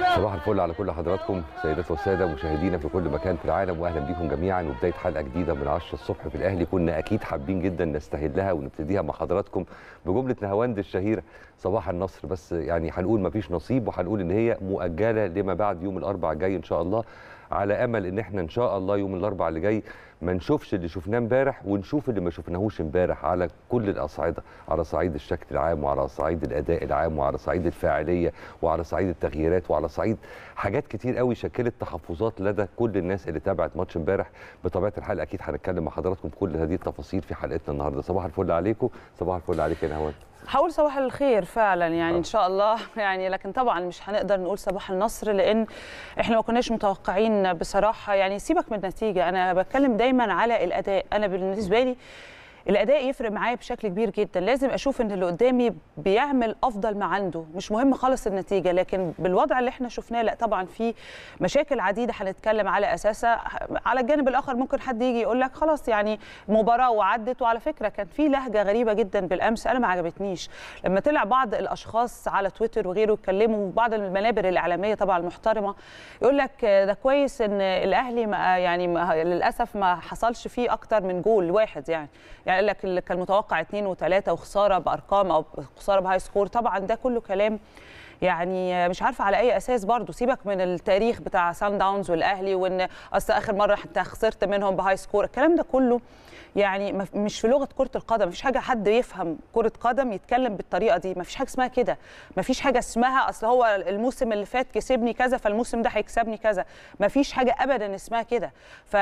صباح الفل على كل حضراتكم سيدات والساده مشاهدينا في كل مكان في العالم واهلا بيكم جميعا وبدايه حلقه جديده من 10 الصبح في الاهلي كنا اكيد حابين جدا نستهلها ونبتديها مع حضراتكم بجمله نهاوند الشهيره صباح النصر بس يعني هنقول مفيش نصيب وهنقول ان هي مؤجله لما بعد يوم الاربعاء الجاي ان شاء الله على امل ان احنا ان شاء الله يوم الاربعاء اللي جاي ما نشوفش اللي شفناه امبارح ونشوف اللي ما شفناهوش امبارح على كل الاصعده على صعيد الشكل العام وعلى صعيد الاداء العام وعلى صعيد الفاعليه وعلى صعيد التغييرات وعلى صعيد حاجات كتير قوي شكلت تحفظات لدى كل الناس اللي تابعت ماتش امبارح بطبيعه الحال اكيد هنتكلم مع حضراتكم كل هذه التفاصيل في حلقتنا النهارده صباح الفل عليكم صباح الفل عليك يا نهوان هقول صباح الخير فعلا يعني آه. ان شاء الله يعني لكن طبعا مش هنقدر نقول صباح النصر لان احنا ما كناش متوقعين بصراحه يعني سيبك من النتيجه انا بتكلم دايما على الاداء انا بالنسبه لي الاداء يفرق معايا بشكل كبير جدا لازم اشوف ان اللي قدامي بيعمل افضل ما عنده مش مهم خالص النتيجه لكن بالوضع اللي احنا شفناه لا طبعا في مشاكل عديده هنتكلم على اساسها على الجانب الاخر ممكن حد يجي يقول لك خلاص يعني مباراه وعدت وعلى فكره كان في لهجه غريبه جدا بالامس انا ما عجبتنيش لما طلع بعض الاشخاص على تويتر وغيره يتكلموا بعض المنابر الاعلاميه طبعا المحترمه يقول لك ده كويس ان الاهلي ما يعني ما للاسف ما حصلش فيه اكتر من جول واحد يعني يعني قال لك اللي كان متوقع اثنين وثلاثه وخساره بارقام او خساره بهاي سكور طبعا ده كله كلام يعني مش عارفه على اي اساس برضو سيبك من التاريخ بتاع سان داونز والاهلي وان اصل اخر مره انت خسرت منهم بهاي سكور الكلام ده كله يعني مف- مش في لغه كره القدم مفيش حاجه حد يفهم كره قدم يتكلم بالطريقه دي مفيش حاجه اسمها كده مفيش حاجه اسمها اصل هو الموسم اللي فات كسبني كذا فالموسم ده هيكسبني كذا مفيش حاجه ابدا اسمها كده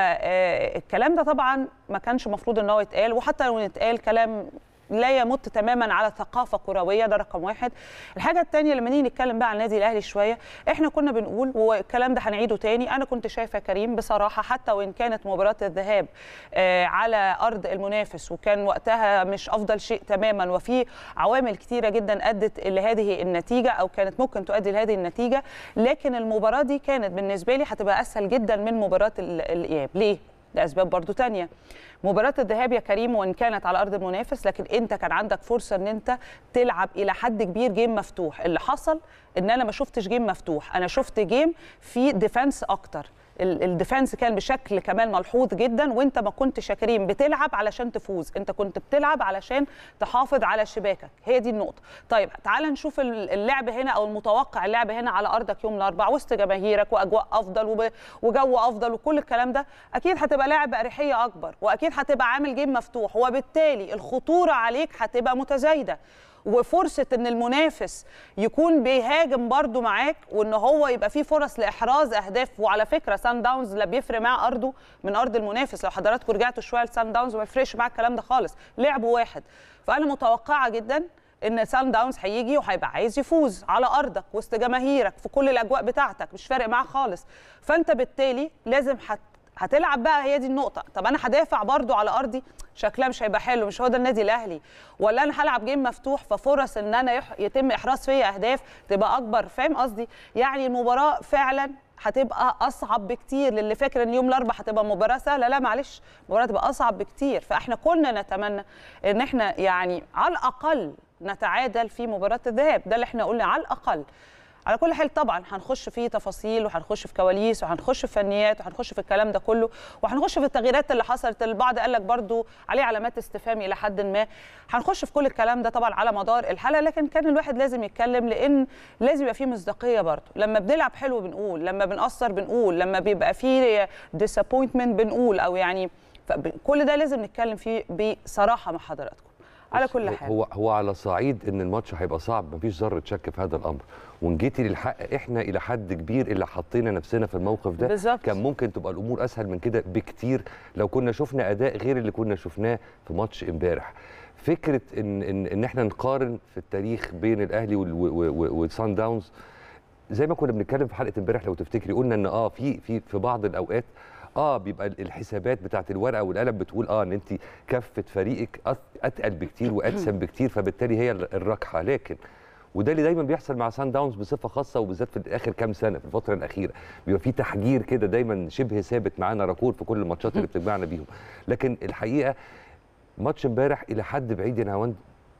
فالكلام ده طبعا ما كانش المفروض ان هو يتقال وحتى لو يتقال كلام لا يمت تماما على ثقافه كرويه ده رقم واحد الحاجه الثانيه لما نيجي نتكلم بقى عن النادي الاهلي شويه احنا كنا بنقول والكلام ده هنعيده تاني انا كنت شايفه يا كريم بصراحه حتى وان كانت مباراه الذهاب آه، على ارض المنافس وكان وقتها مش افضل شيء تماما وفي عوامل كتيره جدا ادت لهذه النتيجه او كانت ممكن تؤدي لهذه النتيجه لكن المباراه دي كانت بالنسبه لي هتبقى اسهل جدا من مباراه ال- الاياب ليه لاسباب برضو تانية مباراة الذهاب يا كريم وان كانت على ارض المنافس لكن انت كان عندك فرصة ان انت تلعب الى حد كبير جيم مفتوح اللي حصل ان انا ما شفتش جيم مفتوح انا شفت جيم في ديفنس اكتر ال- الديفنس كان بشكل كمان ملحوظ جدا وانت ما كنتش يا كريم بتلعب علشان تفوز انت كنت بتلعب علشان تحافظ على شباكك هي دي النقطه طيب تعال نشوف ال- اللعب هنا او المتوقع اللعب هنا على ارضك يوم الاربعاء وسط جماهيرك واجواء افضل وب- وجو افضل وكل الكلام ده اكيد هتبقى لاعب باريحيه اكبر واكيد هتبقى عامل جيم مفتوح وبالتالي الخطوره عليك هتبقى متزايده وفرصه ان المنافس يكون بيهاجم برده معاك وان هو يبقى فيه فرص لاحراز اهداف وعلى فكره سان داونز لا بيفرق معاه ارضه من ارض المنافس لو حضراتكم رجعتوا شويه لسان داونز ما يفرقش معاه الكلام ده خالص لعبوا واحد فانا متوقعه جدا ان سان داونز هيجي وهيبقى عايز يفوز على ارضك وسط جماهيرك في كل الاجواء بتاعتك مش فارق معاه خالص فانت بالتالي لازم هت هتلعب بقى هي دي النقطة، طب أنا هدافع برضو على أرضي شكلها مش هيبقى حلو مش هو ده النادي الأهلي، ولا أنا هلعب جيم مفتوح ففرص إن أنا يح... يتم إحراز فيا أهداف تبقى أكبر، فاهم قصدي؟ يعني المباراة فعلا هتبقى أصعب بكتير للي فاكر إن يوم الأربعاء هتبقى مباراة سهلة، لا معلش، المباراة تبقى أصعب بكتير، فإحنا كنا نتمنى إن إحنا يعني على الأقل نتعادل في مباراة الذهاب، ده اللي إحنا قلنا على الأقل. على كل حال طبعا هنخش في تفاصيل وهنخش في كواليس وهنخش في فنيات وهنخش في الكلام ده كله وهنخش في التغييرات اللي حصلت البعض قال لك برضو عليه علامات استفهام الى حد ما هنخش في كل الكلام ده طبعا على مدار الحلقه لكن كان الواحد لازم يتكلم لان لازم يبقى فيه مصداقيه برضو لما بنلعب حلو بنقول لما بنقصر بنقول لما بيبقى فيه ديسابوينتمنت بنقول او يعني فب- كل ده لازم نتكلم فيه بصراحه مع حضراتكم على بص، كل هو- حال هو هو على صعيد ان الماتش هيبقى صعب مفيش ذره شك في هذا الامر وان جيتي للحق احنا الى حد كبير اللي حطينا نفسنا في الموقف ده بالظبط. كان ممكن تبقى الامور اسهل من كده بكتير لو كنا شفنا اداء غير اللي كنا شفناه في ماتش امبارح فكره ان ان ان احنا نقارن في التاريخ بين الاهلي وال- و- و- والسان داونز زي ما كنا بنتكلم في حلقه امبارح لو تفتكري قلنا ان اه في في في بعض الاوقات اه بيبقى الحسابات بتاعت الورقه والقلم بتقول اه ان انت كفه فريقك أت- اتقل بكتير وادسم بكتير فبالتالي هي ال- الركحه لكن وده اللي دايما بيحصل مع سان داونز بصفه خاصه وبالذات في اخر كام سنه في الفتره الاخيره بيبقى في تحجير كده دايما شبه ثابت معانا راكور في كل الماتشات اللي بتجمعنا بيهم لكن الحقيقه ماتش امبارح الى حد بعيد يا نهاوند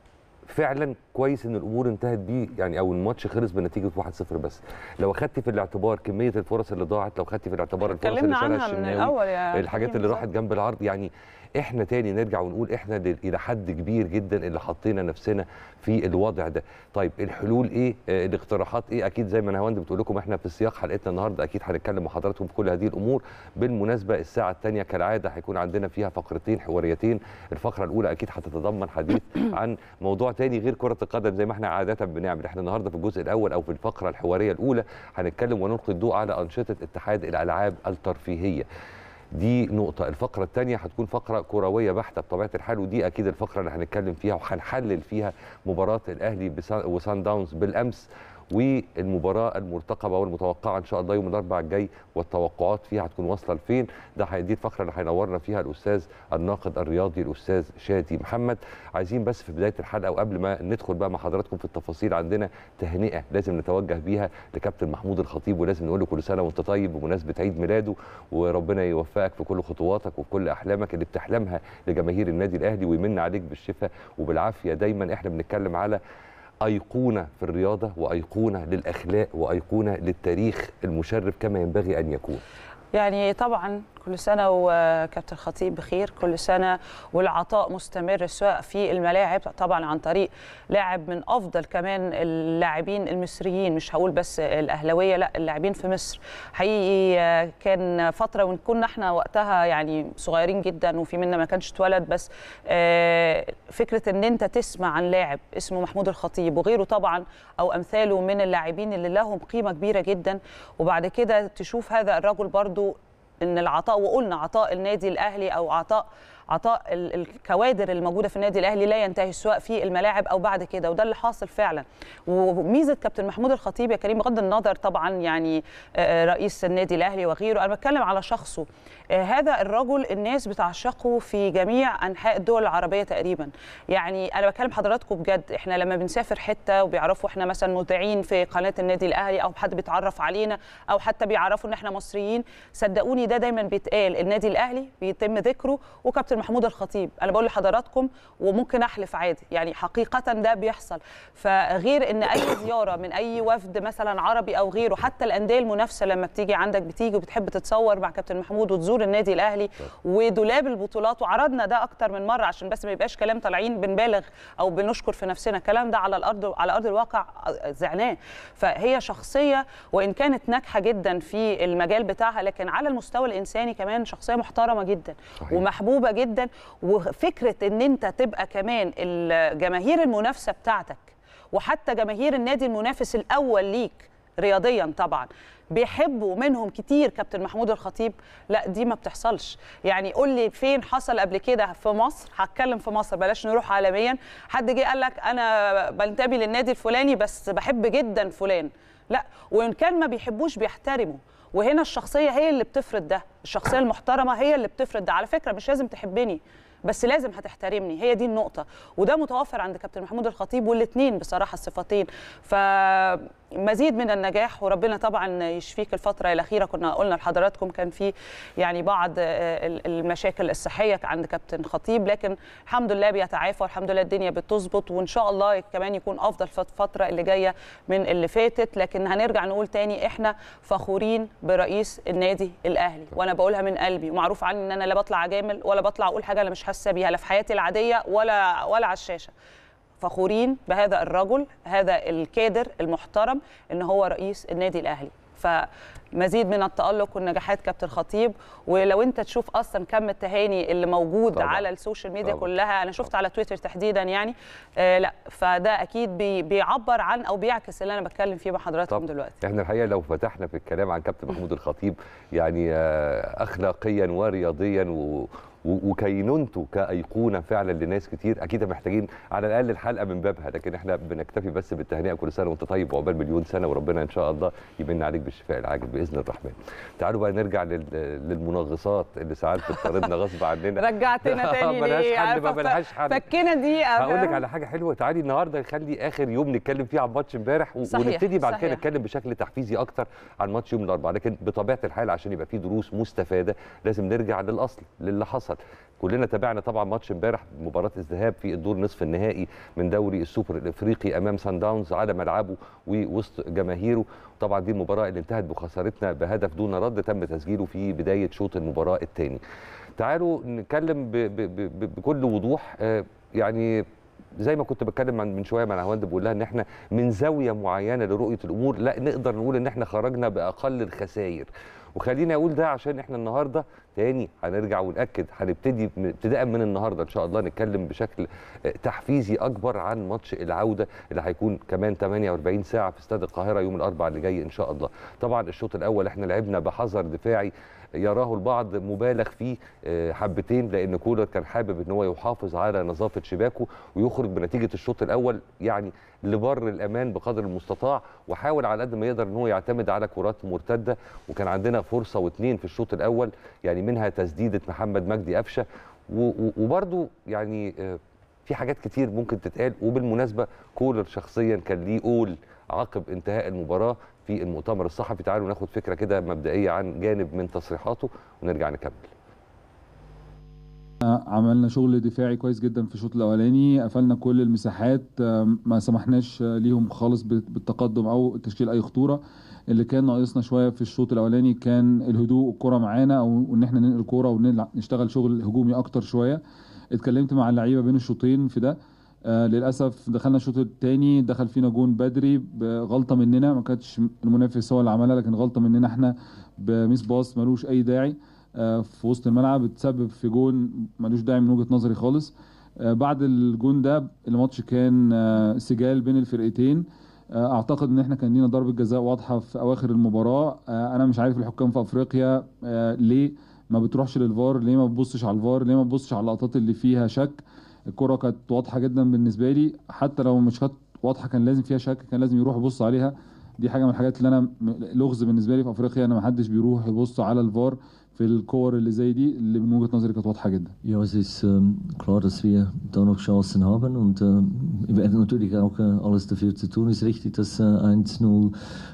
فعلا كويس ان الامور انتهت بيه يعني او الماتش خلص بنتيجه 1-0 بس لو اخدت في الاعتبار كميه الفرص اللي ضاعت لو اخدت في الاعتبار الفرص اللي اتكلمنا شالها عنها من الشناوي الاول يا الحاجات كريم اللي بالظبط. راحت جنب العرض يعني احنا تاني نرجع ونقول احنا ل- الى حد كبير جدا اللي حطينا نفسنا في الوضع ده طيب الحلول ايه آه الاقتراحات ايه اكيد زي ما نهاوند بتقول لكم احنا في سياق حلقتنا النهارده اكيد هنتكلم مع حضراتكم في كل هذه الامور بالمناسبه الساعه الثانيه كالعاده هيكون عندنا فيها فقرتين حواريتين الفقره الاولى اكيد هتتضمن حديث عن موضوع تاني غير كره القدم زي ما احنا عاده بنعمل احنا النهارده في الجزء الاول او في الفقره الحواريه الاولى هنتكلم ونلقي الضوء على انشطه اتحاد الالعاب الترفيهيه دي نقطة، الفقرة الثانية هتكون فقرة كروية بحتة بطبيعة الحال ودي أكيد الفقرة اللي هنتكلم فيها وهنحلل فيها مباراة الأهلي بسان- وسان داونز بالأمس والمباراة المرتقبة والمتوقعة إن شاء الله يوم الأربعاء الجاي والتوقعات فيها هتكون واصلة لفين، ده هي- دي الفقرة اللي هينورنا فيها الأستاذ الناقد الرياضي الأستاذ شادي محمد، عايزين بس في بداية الحلقة وقبل ما ندخل بقى مع حضراتكم في التفاصيل عندنا تهنئة لازم نتوجه بيها لكابتن محمود الخطيب ولازم نقول له كل سنة وأنت طيب بمناسبة عيد ميلاده وربنا يوفقك في كل خطواتك وفي كل احلامك اللي بتحلمها لجماهير النادي الاهلي ويمن عليك بالشفاء وبالعافيه دايما احنا بنتكلم على ايقونه في الرياضه وايقونه للاخلاق وايقونه للتاريخ المشرف كما ينبغي ان يكون يعني طبعا كل سنه وكابتن خطيب بخير كل سنه والعطاء مستمر سواء في الملاعب طبعا عن طريق لاعب من افضل كمان اللاعبين المصريين مش هقول بس الاهلاويه لا اللاعبين في مصر حقيقي آه، كان فتره وكنا احنا وقتها يعني صغيرين جدا وفي منا ما كانش اتولد بس آه، فكره ان انت تسمع عن لاعب اسمه محمود الخطيب وغيره طبعا او امثاله من اللاعبين اللي لهم قيمه كبيره جدا وبعد كده تشوف هذا الرجل برضو ان العطاء وقلنا عطاء النادي الاهلي او عطاء عطاء ال- الكوادر الموجوده في النادي الاهلي لا ينتهي سواء في الملاعب او بعد كده وده اللي حاصل فعلا وميزه كابتن محمود الخطيب يا كريم بغض النظر طبعا يعني آه، رئيس النادي الاهلي وغيره انا بتكلم على شخصه آه، هذا الرجل الناس بتعشقه في جميع انحاء الدول العربيه تقريبا يعني انا بكلم حضراتكم بجد احنا لما بنسافر حته وبيعرفوا احنا مثلا مذيعين في قناه النادي الاهلي او حد بيتعرف علينا او حتى بيعرفوا ان احنا مصريين صدقوني ده دايما بيتقال النادي الاهلي بيتم ذكره وكابتن محمود الخطيب انا بقول لحضراتكم وممكن احلف عادي يعني حقيقه ده بيحصل فغير ان اي زياره من اي وفد مثلا عربي او غيره حتى الانديه المنافسه لما بتيجي عندك بتيجي وبتحب تتصور مع كابتن محمود وتزور النادي الاهلي ودولاب البطولات وعرضنا ده اكتر من مره عشان بس ما يبقاش كلام طالعين بنبالغ او بنشكر في نفسنا الكلام ده على الارض على ارض الواقع زعناه فهي شخصيه وان كانت ناجحه جدا في المجال بتاعها لكن على المستوى الانساني كمان شخصيه محترمه جدا صحيح. ومحبوبه جدا وفكره ان انت تبقى كمان الجماهير المنافسه بتاعتك وحتى جماهير النادي المنافس الاول ليك رياضيا طبعا بيحبوا منهم كتير كابتن محمود الخطيب لا دي ما بتحصلش يعني قول لي فين حصل قبل كده في مصر هتكلم في مصر بلاش نروح عالميا حد جه قال لك انا بنتمي للنادي الفلاني بس بحب جدا فلان لا وان كان ما بيحبوش بيحترموا وهنا الشخصيه هي اللي بتفرض ده الشخصيه المحترمه هي اللي بتفرض ده على فكره مش لازم تحبني بس لازم هتحترمني هي دي النقطة وده متوفر عند كابتن محمود الخطيب والاثنين بصراحة الصفتين فمزيد من النجاح وربنا طبعا يشفيك الفترة الأخيرة كنا قلنا لحضراتكم كان في يعني بعض آه، ال- المشاكل الصحية عند كابتن خطيب لكن الحمد لله بيتعافى والحمد لله الدنيا بتظبط وإن شاء الله كمان يكون أفضل في الفترة اللي جاية من اللي فاتت لكن هنرجع نقول تاني إحنا فخورين برئيس النادي الأهلي وأنا بقولها من قلبي ومعروف عني إن أنا لا بطلع أجامل ولا بطلع أقول حاجة أنا مش حاسة بيها لا في حياتي العادية ولا ولا على الشاشة فخورين بهذا الرجل هذا الكادر المحترم ان هو رئيس النادي الاهلي فمزيد من التألق والنجاحات كابتن خطيب ولو انت تشوف اصلا كم التهاني اللي موجود طبعاً. طبعا. على السوشيال ميديا طبعاً. كلها انا شفت على تويتر تحديدا يعني آه لا فده اكيد بي بيعبر عن او بيعكس اللي انا بتكلم فيه مع حضراتكم طب دلوقتي احنا الحقيقه لو فتحنا في الكلام عن كابتن محمود الخطيب يعني آه، اخلاقيا ورياضيا و و- وكينونته كايقونه فعلا لناس كتير اكيد محتاجين على الاقل الحلقه من بابها لكن احنا بنكتفي بس بالتهنئه كل سنه وانت طيب وعقبال مليون سنه وربنا ان شاء الله يمن عليك بالشفاء العاجل باذن الرحمن. تعالوا بقى نرجع لل- للمنغصات اللي ساعات بتطاردنا غصب عننا رجعتنا تاني ملهاش ليه حل عارفة ما ملهاش حل فكنا دقيقه هقول لك فاهم؟ على حاجه حلوه تعالي النهارده نخلي اخر يوم نتكلم فيه عن ماتش امبارح و- صحيح، ونبتدي بعد كده صحيح. نتكلم بشكل تحفيزي اكتر عن ماتش يوم الاربعاء لكن بطبيعه الحال عشان يبقى فيه دروس مستفاده لازم نرجع للاصل للي حصل حصل كلنا تابعنا طبعا ماتش امبارح مباراه الذهاب في الدور نصف النهائي من دوري السوبر الافريقي امام سان داونز على ملعبه ووسط جماهيره طبعا دي المباراه اللي انتهت بخسارتنا بهدف دون رد تم تسجيله في بدايه شوط المباراه الثاني تعالوا نتكلم ب ب ب بكل وضوح آه، يعني زي ما كنت بتكلم عن من شويه مع هوند بقول لها ان احنا من زاويه معينه لرؤيه الامور لا نقدر نقول ان احنا خرجنا باقل الخسائر وخليني اقول ده عشان احنا النهارده تاني هنرجع ونأكد هنبتدي من- ابتداء من النهارده ان شاء الله نتكلم بشكل آه، تحفيزي اكبر عن ماتش العوده اللي هيكون كمان 48 ساعه في استاد القاهره يوم الاربعاء اللي جاي ان شاء الله. طبعا الشوط الاول احنا لعبنا بحذر دفاعي يراه البعض مبالغ فيه آه، حبتين لان كولر كان حابب ان هو يحافظ على نظافه شباكه ويخرج بنتيجه الشوط الاول يعني لبر الامان بقدر المستطاع وحاول على قد ما يقدر ان هو يعتمد على كرات مرتده وكان عندنا فرصه واثنين في الشوط الاول يعني منها تسديده محمد مجدي قفشه و- و- وبرده يعني آه، في حاجات كتير ممكن تتقال وبالمناسبه كولر شخصيا كان ليه قول عقب انتهاء المباراه في المؤتمر الصحفي تعالوا ناخد فكره كده مبدئيه عن جانب من تصريحاته ونرجع نكمل عملنا شغل دفاعي كويس جدا في الشوط الاولاني قفلنا كل المساحات آم، ما سمحناش آه، ليهم خالص بال- بالتقدم او تشكيل اي خطوره اللي كان ناقصنا شويه في الشوط الاولاني كان الهدوء الكره معانا او ان احنا ننقل الكوره ونشتغل شغل هجومي اكتر شويه اتكلمت مع اللعيبه بين الشوطين في ده آه للاسف دخلنا الشوط الثاني دخل فينا جون بدري بغلطه مننا ما كانتش المنافس هو اللي عملها لكن غلطه مننا احنا بميس باص ملوش اي داعي آه، في وسط الملعب اتسبب في جون ملوش داعي من وجهه نظري خالص آه، بعد الجون ده الماتش كان آه، سجال بين الفرقتين آه، اعتقد ان احنا كان لينا ضربه جزاء واضحه في اواخر المباراه آه، انا مش عارف الحكام في افريقيا آه، ليه ما بتروحش للفار ليه ما بتبصش على الفار ليه ما بتبصش على اللقطات اللي فيها شك الكره كانت واضحه جدا بالنسبه لي حتى لو مش كانت واضحه كان لازم فيها شك كان لازم يروح يبص عليها دي حاجه من الحاجات اللي انا م- لغز بالنسبه لي في افريقيا ان ما حدش بيروح يبص على الفار في الكور اللي زي دي اللي من وجهه نظري كانت واضحه جدا Ja, es ist ähm, klar, dass wir da noch Chancen haben und ähm, wir werden natürlich auch äh, alles dafür zu tun. Es ist richtig, dass äh, 1-0,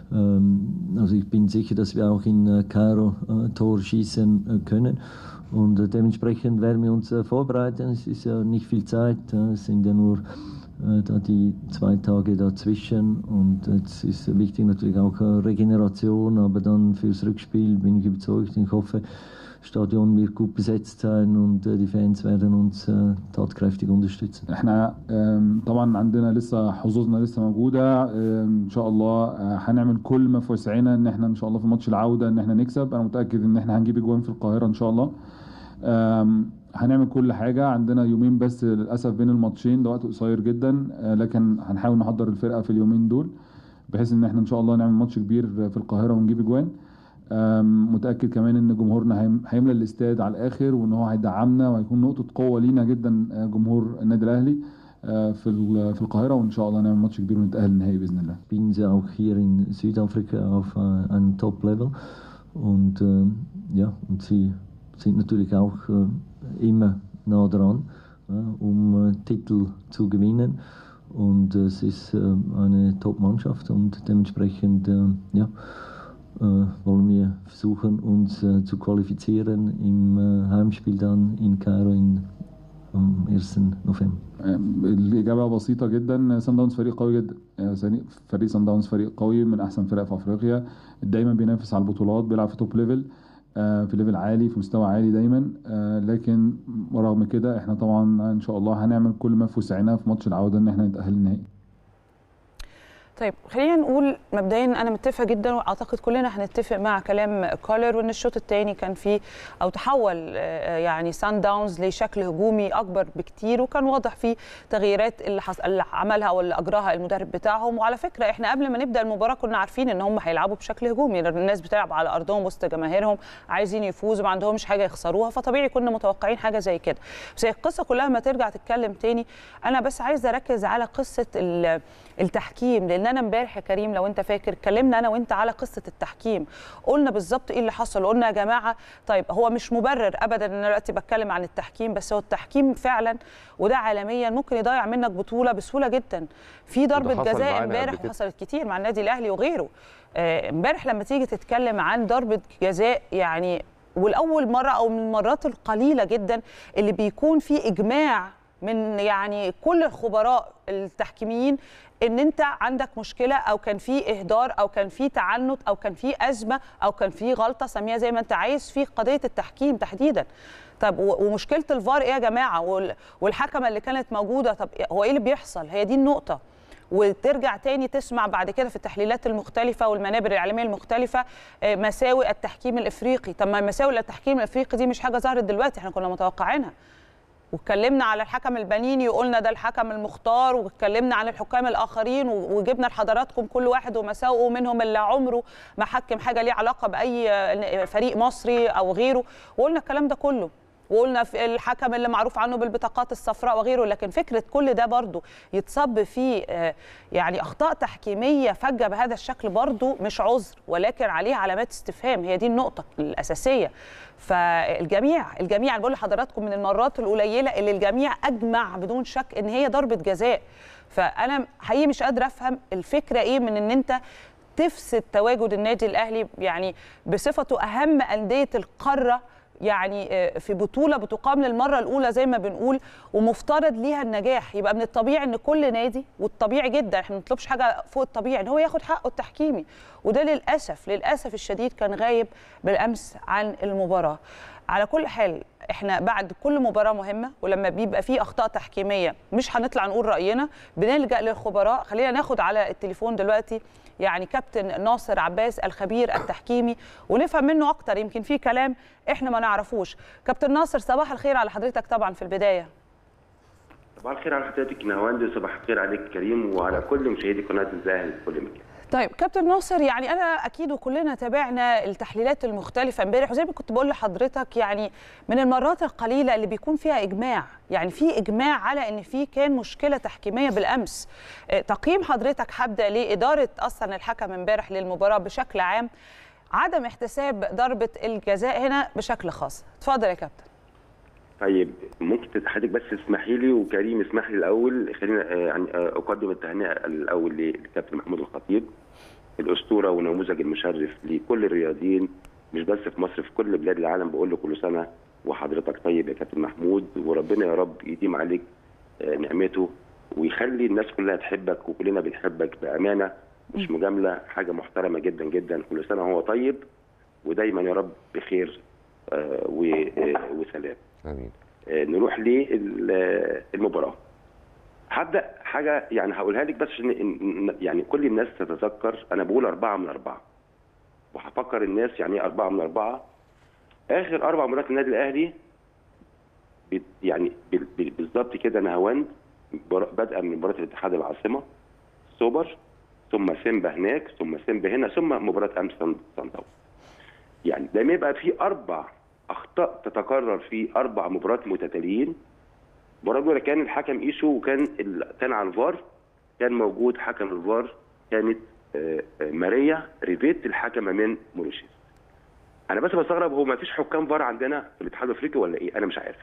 ähm, also ich bin sicher, dass wir auch in äh, Kairo äh, Tor schießen äh, können. Und äh, dementsprechend werden wir uns äh, vorbereiten. Es ist ja nicht viel Zeit, äh, es sind ja nur äh, da die zwei Tage dazwischen. Und jetzt ist wichtig natürlich auch äh, Regeneration, aber dann fürs Rückspiel bin ich überzeugt. Ich hoffe, das Stadion wird gut besetzt sein und äh, die Fans werden uns äh, tatkräftig unterstützen. احنا آم، طبعا عندنا لسه حظوظنا لسه موجوده آم، ان شاء الله آه، هنعمل كل ما في وسعنا ان احنا ان شاء الله في ماتش العوده ان احنا نكسب انا متاكد ان احنا هنجيب اجوان في القاهره ان شاء الله آم، هنعمل كل حاجه عندنا يومين بس للاسف بين الماتشين ده وقت قصير جدا آه، لكن هنحاول نحضر الفرقه في اليومين دول بحيث ان احنا ان شاء الله نعمل ماتش كبير في القاهره ونجيب اجوان آم، متاكد كمان ان جمهورنا هيم- هيملى الاستاد على الاخر وان هو هيدعمنا وهيكون نقطه قوه لينا جدا آه، جمهور النادي الاهلي آه، في ال- في القاهره وان شاء الله نعمل ماتش كبير ونتاهل النهائي باذن الله Spielen sie auch hier in Südafrika auf äh, einem Top-Level und ähm, ja, und sie sind natürlich auch äh, immer nah dran, ja, um äh, Titel zu gewinnen. Und äh, es ist äh, eine Top-Mannschaft und dementsprechend äh, ja, äh, wollen wir versuchen, uns äh, zu qualifizieren im äh, Heimspiel dann in Kairo in, am 1. November. آم، الاجابه بسيطه جدا سان داونز فريق قوي جدا آه، سني- فريق سان داونز فريق قوي من احسن فرق في افريقيا دايما بينافس على البطولات بيلعب في توب ليفل آه، في ليفل عالي في مستوى عالي دايما آه، لكن رغم كده احنا طبعا ان شاء الله هنعمل كل ما في وسعنا في ماتش العوده ان احنا نتاهل النهائي طيب خلينا نقول مبدئيا انا متفقه جدا واعتقد كلنا هنتفق مع كلام كولر وان الشوط الثاني كان فيه او تحول آه، يعني سان داونز لشكل هجومي اكبر بكتير وكان واضح فيه تغييرات اللي, حص... اللي عملها او اللي اجراها المدرب بتاعهم وعلى فكره احنا قبل ما نبدا المباراه كنا عارفين ان هم هيلعبوا بشكل هجومي لان الناس بتلعب على ارضهم وسط جماهيرهم عايزين يفوزوا ما عندهمش حاجه يخسروها فطبيعي كنا متوقعين حاجه زي كده بس هي القصه كلها ما ترجع تتكلم تاني انا بس عايزه اركز على قصه ال- التحكيم لان انا امبارح يا كريم لو انت فاكر اتكلمنا انا وانت على قصه التحكيم قلنا بالظبط ايه اللي حصل قلنا يا جماعه طيب هو مش مبرر ابدا ان انا دلوقتي بتكلم عن التحكيم بس هو التحكيم فعلا وده عالميا ممكن يضيع منك بطوله بسهوله جدا في ضربه حصل جزاء معانا امبارح قبل كده. وحصلت كتير مع النادي الاهلي وغيره آه، امبارح لما تيجي تتكلم عن ضربه جزاء يعني والاول مره او من المرات القليله جدا اللي بيكون في اجماع من يعني كل الخبراء التحكيميين ان انت عندك مشكله او كان في اهدار او كان في تعنت او كان في ازمه او كان في غلطه سميها زي ما انت عايز في قضيه التحكيم تحديدا طب و- ومشكله الفار ايه يا جماعه وال- والحكمه اللي كانت موجوده طب هو ايه اللي بيحصل هي دي النقطه وترجع تاني تسمع بعد كده في التحليلات المختلفة والمنابر الإعلامية المختلفة آه، مساوئ التحكيم الإفريقي طب ما مساوئ التحكيم الإفريقي دي مش حاجة ظهرت دلوقتي احنا كنا متوقعينها واتكلمنا على الحكم البنيني وقلنا ده الحكم المختار واتكلمنا عن الحكام الاخرين و- وجبنا لحضراتكم كل واحد ومساوئه منهم اللي عمره ما حكم حاجه ليها علاقه باي آه، فريق مصري او غيره وقلنا الكلام ده كله وقلنا في الحكم اللي معروف عنه بالبطاقات الصفراء وغيره لكن فكره كل ده برضو يتصب فيه آه، يعني اخطاء تحكيميه فجه بهذا الشكل برضو مش عذر ولكن عليه علامات استفهام هي دي النقطه الاساسيه فالجميع الجميع أنا بقول لحضراتكم من المرات القليله اللي الجميع اجمع بدون شك ان هي ضربه جزاء فانا حقيقي مش قادره افهم الفكره ايه من ان انت تفسد تواجد النادي الاهلي يعني بصفته اهم انديه القاره يعني آه، في بطوله بتقام للمره الاولى زي ما بنقول ومفترض ليها النجاح يبقى من الطبيعي ان كل نادي والطبيعي جدا احنا ما بنطلبش حاجه فوق الطبيعي ان هو ياخد حقه التحكيمي وده للاسف للاسف الشديد كان غايب بالامس عن المباراه على كل حال احنا بعد كل مباراه مهمه ولما بيبقى في اخطاء تحكيميه مش هنطلع نقول راينا بنلجا للخبراء خلينا ناخد على التليفون دلوقتي يعني كابتن ناصر عباس الخبير التحكيمي ونفهم منه اكتر يمكن في كلام احنا ما نعرفوش كابتن ناصر صباح الخير على حضرتك طبعا في البدايه صباح الخير على حضرتك نهاوند صباح الخير عليك كريم وعلى كل مشاهدي قناه الزاهد في كل مكان طيب كابتن ناصر يعني انا اكيد وكلنا تابعنا التحليلات المختلفه امبارح وزي ما كنت بقول لحضرتك يعني من المرات القليله اللي بيكون فيها اجماع يعني في اجماع على ان في كان مشكله تحكيميه بالامس آه، تقييم حضرتك هبدا لاداره اصلا الحكم امبارح للمباراه بشكل عام عدم احتساب ضربه الجزاء هنا بشكل خاص اتفضل يا كابتن طيب ممكن حضرتك بس اسمحي لي وكريم اسمح لي الاول خلينا آه، يعني آه، اقدم التهنئه الاول للكابتن محمود الخطيب الاسطوره ونموذج المشرف لكل الرياضيين مش بس في مصر في كل بلاد العالم بقول له كل سنه وحضرتك طيب يا كابتن محمود وربنا يا رب يديم عليك آه، نعمته ويخلي الناس كلها تحبك وكلنا بنحبك بامانه مش مجامله حاجه محترمه جدا جدا كل سنه هو طيب ودايما يا رب بخير آه، و- آه، وسلام امين آه، نروح للمباراه هبدا حاجه يعني هقولها لك بس عشان إن- إن- يعني كل الناس تتذكر انا بقول اربعه من اربعه وهفكر الناس يعني ايه اربعه من اربعه اخر اربع مرات النادي الاهلي بت- يعني بال- بال- بالظبط كده نهاوند بر- بدءا من مباراه الاتحاد العاصمه سوبر ثم سيمبا هناك ثم سيمبا هنا ثم مباراه امس سان سان داونز. يعني لما يبقى في اربع اخطاء تتكرر في اربع مباريات متتاليين المباراه الاولى كان الحكم ايشو وكان ال... كان على الفار كان موجود حكم الفار كانت آه، آه، ماريا ريفيت الحكمه من موريشيس انا بس بستغرب هو ما فيش حكام فار عندنا في الاتحاد الافريقي ولا ايه انا مش عارف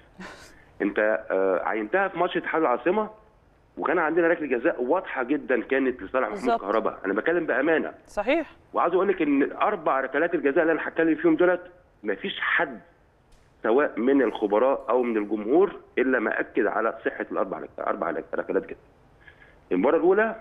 انت آه، عينتها في ماتش اتحاد العاصمه وكان عندنا ركله جزاء واضحه جدا كانت لصالح محمود بالظبط. كهرباء انا بتكلم بامانه صحيح وعاوز اقول لك ان اربع ركلات الجزاء اللي انا هتكلم فيهم دولت مفيش حد سواء من الخبراء او من الجمهور الا ما اكد على صحه الاربع اربع ركلات جزاء. المباراه الاولى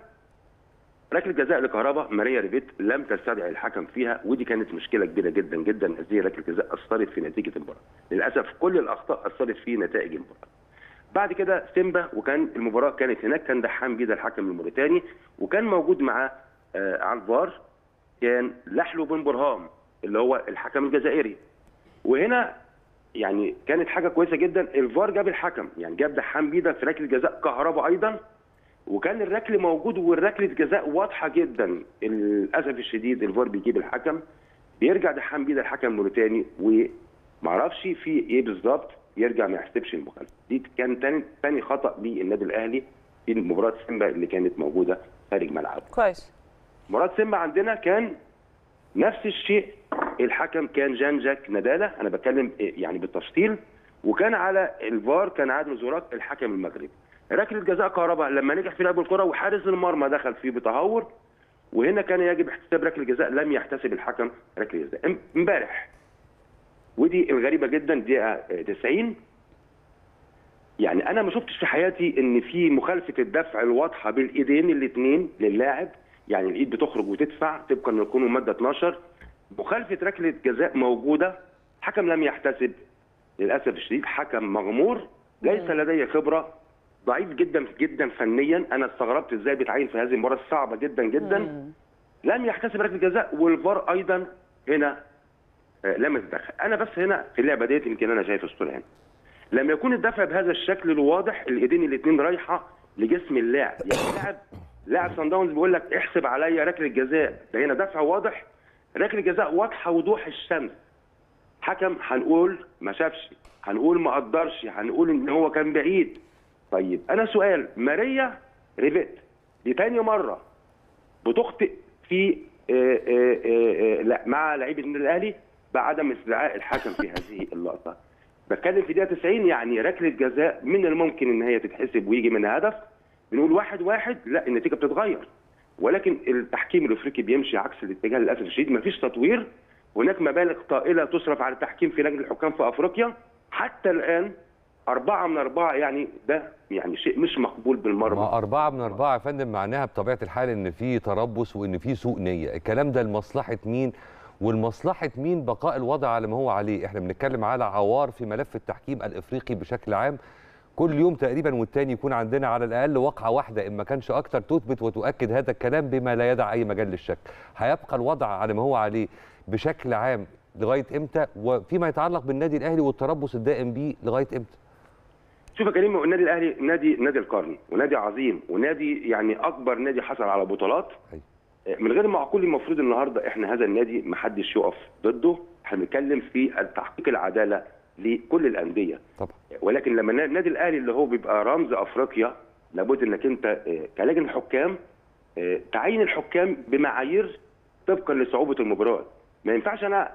ركله جزاء لكهرباء ماريا ريفيت لم تستدعي الحكم فيها ودي كانت مشكله كبيره جدا جدا هذه ركله جزاء اثرت في نتيجه المباراه. للاسف كل الاخطاء اثرت في نتائج المباراه. بعد كده سيمبا وكان المباراه كانت هناك كان دحام بيدا الحكم الموريتاني وكان موجود معاه آه على الفار كان لحلو بن برهام اللي هو الحكم الجزائري وهنا يعني كانت حاجه كويسه جدا الفار جاب الحكم يعني جاب دحام بيدا في ركله جزاء كهرباء ايضا وكان الركل موجود والركله جزاء واضحه جدا للاسف الشديد الفار بيجيب الحكم بيرجع دحام بيدا الحكم الموريتاني ومعرفش في ايه بالظبط يرجع ما يحسبش المخالفه دي كان تاني تاني خطا للنادي الاهلي في مباراه سيمبا اللي كانت موجوده خارج ملعبه كويس مباراه سيمبا عندنا كان نفس الشيء الحكم كان جان جاك ندالة انا بتكلم يعني بالتفصيل وكان على الفار كان عادل زوراك الحكم المغربي ركله جزاء كهرباء لما نجح في لعب الكره وحارس المرمى دخل فيه بتهور وهنا كان يجب احتساب ركله جزاء لم يحتسب الحكم ركله جزاء امبارح ودي الغريبه جدا دقيقه 90 يعني انا ما شفتش في حياتي ان في مخالفه الدفع الواضحه بالايدين الاثنين للاعب يعني الايد بتخرج وتدفع طبقا لقانون ماده 12 مخالفه ركله جزاء موجوده حكم لم يحتسب للاسف الشديد حكم مغمور ليس لدي خبره ضعيف جدا جدا فنيا انا استغربت ازاي بيتعين في هذه المباراه الصعبه جدا جدا لم يحتسب ركله جزاء والفار ايضا هنا آه، لم يتدخل انا بس هنا في اللعبه ديت يمكن انا شايف الصوره هنا لما يكون الدفع بهذا الشكل الواضح الايدين الاثنين رايحه لجسم اللاعب يعني اللاعب لاعب صن داونز بيقول لك احسب عليا ركله جزاء ده هنا دفع واضح ركله جزاء واضحه وضوح الشمس حكم هنقول ما شافش هنقول ما قدرش هنقول ان هو كان بعيد طيب انا سؤال ماريا ريفيت دي تاني مره بتخطئ في آه، آه، آه، آه، لا مع لعيبه النادي الاهلي بعدم استدعاء الحكم في هذه اللقطه بتكلم في دقيقه 90 يعني ركله جزاء من الممكن ان هي تتحسب ويجي منها هدف بنقول واحد واحد لا النتيجه بتتغير ولكن التحكيم الافريقي بيمشي عكس الاتجاه للاسف الشديد مفيش تطوير هناك مبالغ طائله تصرف على التحكيم في لجنه الحكام في افريقيا حتى الان أربعة من أربعة يعني ده يعني شيء مش مقبول بالمرة ما أربعة من أربعة يا فندم معناها بطبيعة الحال إن في تربص وإن في سوء نية، الكلام ده لمصلحة مين؟ ولمصلحة مين بقاء الوضع على ما هو عليه؟ إحنا بنتكلم على عوار في ملف التحكيم الإفريقي بشكل عام، كل يوم تقريبا والتاني يكون عندنا على الأقل واقعة واحدة إن ما كانش أكتر تثبت وتؤكد هذا الكلام بما لا يدع أي مجال للشك. هيبقى الوضع على ما هو عليه بشكل عام لغاية إمتى؟ وفيما يتعلق بالنادي الأهلي والتربص الدائم بيه لغاية إمتى؟ شوف يا كريم النادي الاهلي نادي نادي القرن ونادي عظيم ونادي يعني اكبر نادي حصل على بطولات أيوة. من غير معقول المفروض النهارده احنا هذا النادي ما حدش يقف ضده احنا بنتكلم في تحقيق العداله لكل الانديه طبعا ولكن لما النا- النادي الاهلي اللي هو بيبقى رمز افريقيا لابد انك انت آه، كلجنه حكام آه، تعين الحكام بمعايير طبقا لصعوبه المباراه ما ينفعش انا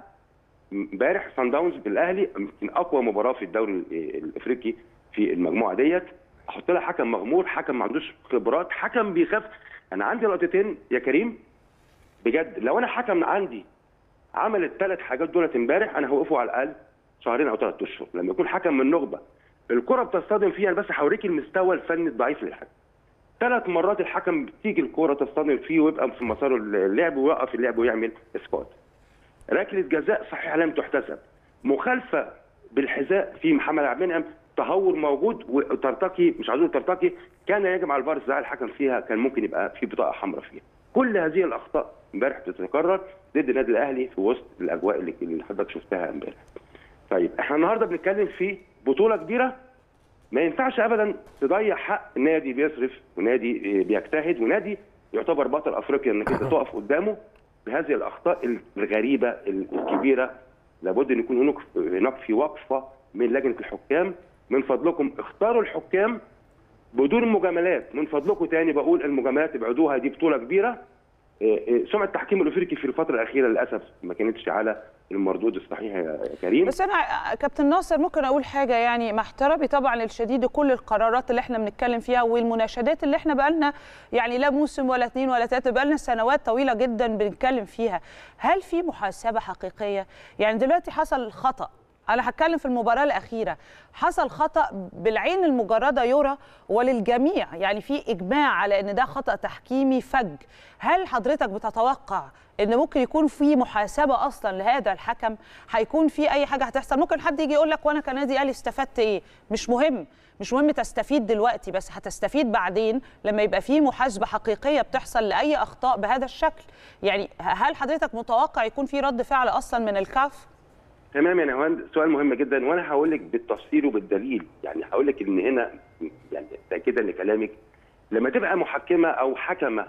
امبارح سان داونز بالاهلي يمكن اقوى مباراه في الدوري ال- الافريقي في المجموعه ديت احط لها حكم مغمور حكم ما عندوش خبرات حكم بيخاف انا عندي لقطتين يا كريم بجد لو انا حكم عندي عمل الثلاث حاجات دولت امبارح انا هوقفه على الاقل شهرين او ثلاث اشهر لما يكون حكم من نخبه الكره بتصطدم فيها أنا بس هوريك المستوى الفني الضعيف للحكم ثلاث مرات الحكم بتيجي الكره تصطدم فيه ويبقى في مسار اللعب ويوقف اللعب ويعمل اسقاط ركله جزاء صحيح لم تحتسب مخالفه بالحذاء في محمد عبد المنعم تهور موجود وترتقي مش عايزين ترتقي كان يجب على الفار استدعاء الحكم فيها كان ممكن يبقى في بطاقه حمراء فيها كل هذه الاخطاء امبارح بتتكرر ضد النادي الاهلي في وسط الاجواء اللي اللي حضرتك شفتها امبارح طيب احنا النهارده بنتكلم في بطوله كبيره ما ينفعش ابدا تضيع حق نادي بيصرف ونادي بيجتهد ونادي يعتبر بطل افريقيا انك انت تقف قدامه بهذه الاخطاء الغريبه الكبيره لابد ان يكون هناك هناك في وقفه من لجنه الحكام من فضلكم اختاروا الحكام بدون مجاملات من فضلكم تاني بقول المجاملات ابعدوها دي بطوله كبيره إيه إيه سمعه التحكيم الافريقي في الفتره الاخيره للاسف ما كانتش على المردود الصحيح يا كريم بس انا كابتن ناصر ممكن اقول حاجه يعني مع احترامي طبعا الشديد كل القرارات اللي احنا بنتكلم فيها والمناشدات اللي احنا بقالنا يعني لا موسم ولا اثنين ولا ثلاثه بقالنا سنوات طويله جدا بنتكلم فيها هل في محاسبه حقيقيه يعني دلوقتي حصل خطا انا هتكلم في المباراه الاخيره حصل خطا بالعين المجرده يرى وللجميع يعني في اجماع على ان ده خطا تحكيمي فج هل حضرتك بتتوقع ان ممكن يكون في محاسبه اصلا لهذا الحكم هيكون في اي حاجه هتحصل ممكن حد يجي يقول لك وانا كنادي اهلي استفدت ايه مش مهم مش مهم تستفيد دلوقتي بس هتستفيد بعدين لما يبقى في محاسبه حقيقيه بتحصل لاي اخطاء بهذا الشكل يعني هل حضرتك متوقع يكون في رد فعل اصلا من الكاف تمام يا نهاوند سؤال مهم جدا وانا هقول لك بالتفصيل وبالدليل يعني هقول لك ان هنا يعني تاكيدا لكلامك لما تبقى محكمه او حكمه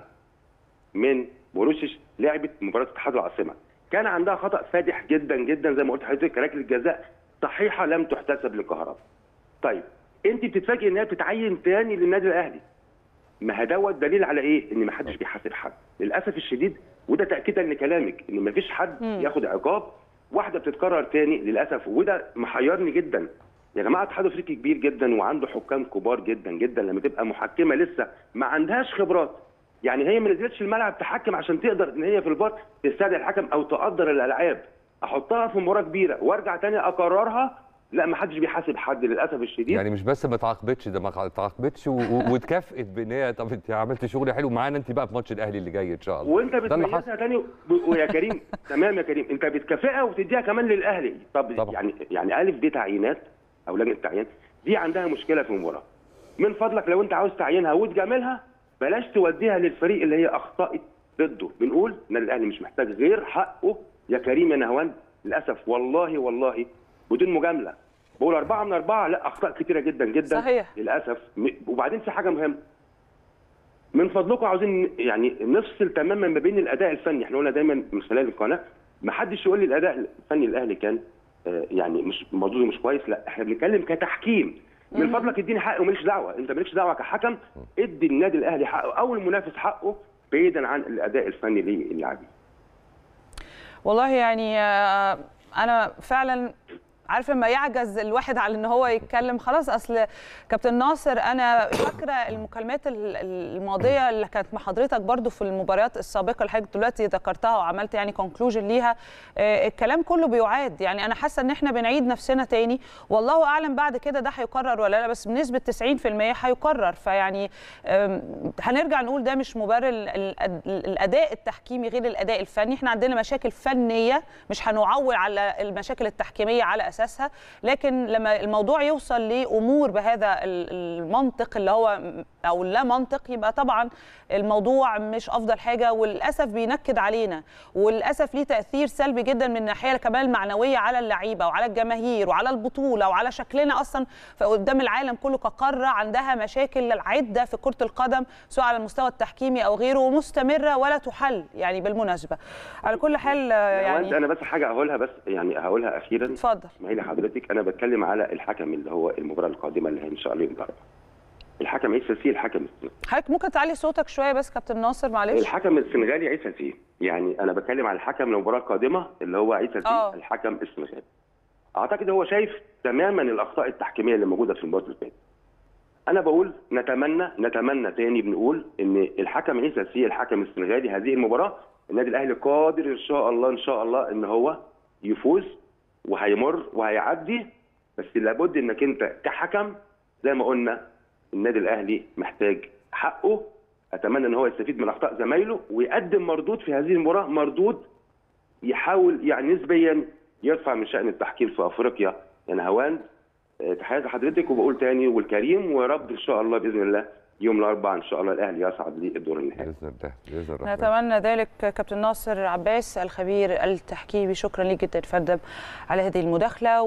من بوروسيش لعبت مباراه اتحاد العاصمه كان عندها خطا فادح جدا جدا زي ما قلت لحضرتك ركله جزاء صحيحه لم تحتسب للكهرباء طيب انت بتتفاجئ ان هي بتتعين تاني للنادي الاهلي ما دوت دليل على ايه؟ ان ما حدش بيحاسب حد للاسف الشديد وده تاكيدا لكلامك ان ما فيش حد مم. ياخد عقاب واحده بتتكرر تاني للاسف وده محيرني جدا يا جماعه اتحاد افريقي كبير جدا وعنده حكام كبار جدا جدا لما تبقى محكمه لسه ما عندهاش خبرات يعني هي ما نزلتش الملعب تحكم عشان تقدر ان هي في الفار تستدعي الحكم او تقدر الالعاب احطها في مباراه كبيره وارجع تاني اكررها لا ما حدش بيحاسب حد للاسف الشديد يعني مش بس ما تعاقبتش ده ما تعاقبتش و- و- واتكافئت بان هي طب انت عملت شغل حلو معانا انت بقى في ماتش الاهلي اللي جاي ان شاء الله وانت ده اللي حصل بتميزها تاني و- ويا كريم تمام يا كريم انت بتكافئها وتديها كمان للاهلي طب طبعا. يعني يعني الف دي تعيينات او لجنه تعيين دي عندها مشكله في المباراه من فضلك لو انت عاوز تعينها وتجاملها بلاش توديها للفريق اللي هي اخطات ضده بنقول ان الاهلي مش محتاج غير حقه يا كريم يا نهوان للاسف والله والله بدون مجامله بقول أربعة من أربعة لا أخطاء كتيرة جدا جدا صحيح. للأسف م- وبعدين في حاجة مهمة من فضلكم عاوزين يعني نفصل تماما ما بين الاداء الفني احنا قلنا دايما من خلال القناه ما حدش يقول لي الاداء الفني الاهلي كان آه، يعني مش مردوده مش كويس لا احنا بنتكلم كتحكيم من فضلك اديني حقي وماليش دعوه انت مالكش دعوه كحكم ادي النادي الاهلي حقه او المنافس حقه بعيدا عن الاداء الفني للاعبين والله يعني آه، انا فعلا عارفه لما يعجز الواحد على ان هو يتكلم خلاص اصل كابتن ناصر انا فاكره المكالمات ال- الماضيه اللي كانت مع حضرتك برضو في المباريات السابقه اللي حضرتك دلوقتي ذكرتها وعملت يعني كونكلوجن ليها آه، الكلام كله بيعاد يعني انا حاسه ان احنا بنعيد نفسنا تاني والله اعلم بعد كده ده هيكرر ولا لا بس بنسبه 90% هيكرر فيعني آم، هنرجع نقول ده مش مبرر ال- ال- الاداء التحكيمي غير الاداء الفني احنا عندنا مشاكل فنيه مش هنعول على المشاكل التحكيميه على اساسها لكن لما الموضوع يوصل لامور بهذا ال- المنطق اللي هو او لا منطق يبقى طبعا الموضوع مش افضل حاجه وللاسف بينكد علينا وللاسف ليه تاثير سلبي جدا من الناحيه كمان المعنويه على اللعيبه وعلى الجماهير وعلى البطوله وعلى شكلنا اصلا في- قدام العالم كله كقاره عندها مشاكل عده في كره القدم سواء على المستوى التحكيمي او غيره ومستمره ولا تحل يعني بالمناسبه على كل حال آه، يعني يعني انا بس حاجه هقولها بس يعني هقولها اخيرا اتفضل اسمحي لي حضرتك انا بتكلم على الحكم اللي هو المباراه القادمه اللي هي ان شاء الله يوم الاربعاء الحكم عيسى سي الحكم السنغالي حضرتك ممكن تعلي صوتك شويه بس كابتن ناصر معلش الحكم السنغالي عيسى سي يعني انا بتكلم على الحكم المباراه القادمه اللي هو عيسى سي آه. الحكم السنغالي اعتقد هو شايف تماما الاخطاء التحكيميه اللي موجوده في المباراه اللي فاتت انا بقول نتمنى نتمنى تاني بنقول ان الحكم عيسى سي الحكم السنغالي هذه المباراه النادي الاهلي قادر ان شاء الله ان شاء الله ان هو يفوز وهيمر وهيعدي بس لابد انك انت كحكم زي ما قلنا النادي الاهلي محتاج حقه اتمنى ان هو يستفيد من اخطاء زمايله ويقدم مردود في هذه المباراه مردود يحاول يعني نسبيا يرفع من شان التحكيم في افريقيا يعني هوان آه، تحياتي لحضرتك وبقول تاني والكريم ويا رب ان شاء الله باذن الله يوم الاربعاء ان شاء الله الاهلي يصعد للدور النهائي باذن الله باذن الرحمن نتمنى ذلك كابتن ناصر عباس الخبير التحكيمي شكرا ليك جدا فندم على هذه المداخله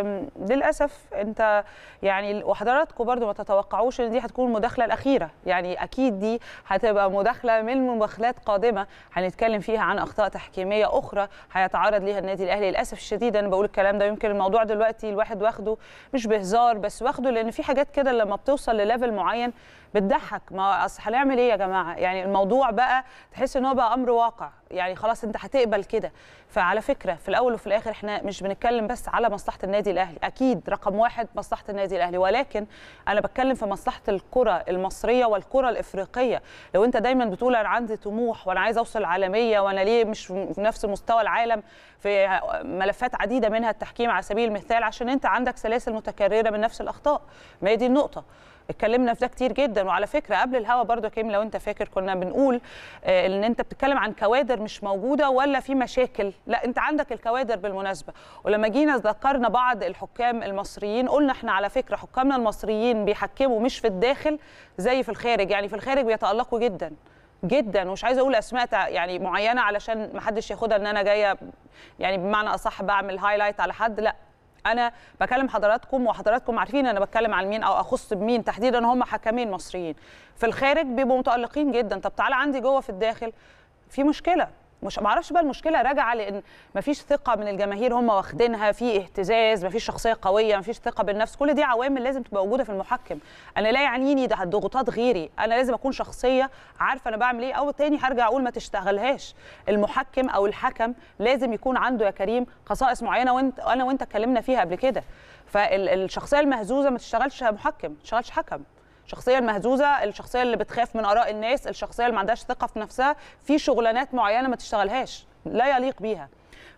وللاسف انت يعني وحضراتكم برضو ما تتوقعوش ان دي هتكون المداخله الاخيره يعني اكيد دي هتبقى مداخله من مداخلات قادمه هنتكلم فيها عن اخطاء تحكيميه اخرى هيتعرض ليها النادي الاهلي للاسف الشديد انا بقول الكلام ده يمكن الموضوع دلوقتي الواحد واخده مش بهزار بس واخده لان في حاجات كده لما بتوصل لليفل معين بتضحك ما اصل هنعمل ايه يا جماعه يعني الموضوع بقى تحس ان هو بقى امر واقع يعني خلاص انت هتقبل كده فعلى فكره في الاول وفي الاخر احنا مش بنتكلم بس على مصلحه النادي الاهلي اكيد رقم واحد مصلحه النادي الاهلي ولكن انا بتكلم في مصلحه الكره المصريه والكره الافريقيه لو انت دايما بتقول انا عندي طموح وانا عايز اوصل عالميه وانا ليه مش في نفس مستوى العالم في ملفات عديده منها التحكيم على سبيل المثال عشان انت عندك سلاسل متكرره من نفس الاخطاء ما هي دي النقطه اتكلمنا في ده كتير جدا وعلى فكره قبل الهوا برضو يا كريم لو انت فاكر كنا بنقول آه، ان انت بتتكلم عن كوادر مش موجوده ولا في مشاكل لا انت عندك الكوادر بالمناسبه ولما جينا ذكرنا بعض الحكام المصريين قلنا احنا على فكره حكامنا المصريين بيحكموا مش في الداخل زي في الخارج يعني في الخارج بيتالقوا جدا جدا ومش عايزه اقول اسماء تع- يعني معينه علشان ما حدش ياخدها ان انا جايه يعني بمعنى اصح بعمل هايلايت على حد لا انا بكلم حضراتكم وحضراتكم عارفين انا بتكلم عن مين او اخص بمين تحديدا هم حكامين مصريين في الخارج بيبقوا متالقين جدا طب تعالى عندي جوه في الداخل في مشكله مش ما اعرفش بقى المشكله راجعه لان مفيش ثقه من الجماهير هم واخدينها في اهتزاز مفيش شخصيه قويه مفيش ثقه بالنفس كل دي عوامل لازم تبقى موجوده في المحكم انا لا يعنيني ده ضغوطات غيري انا لازم اكون شخصيه عارفه انا بعمل ايه او تاني هرجع اقول ما تشتغلهاش المحكم او الحكم لازم يكون عنده يا كريم خصائص معينه وانت انا وانت اتكلمنا فيها قبل كده فالشخصيه المهزوزه ما تشتغلش محكم ما تشتغلش حكم الشخصيه المهزوزه الشخصيه اللي بتخاف من اراء الناس الشخصيه اللي ما عندهاش ثقه في نفسها في شغلانات معينه ما تشتغلهاش لا يليق بيها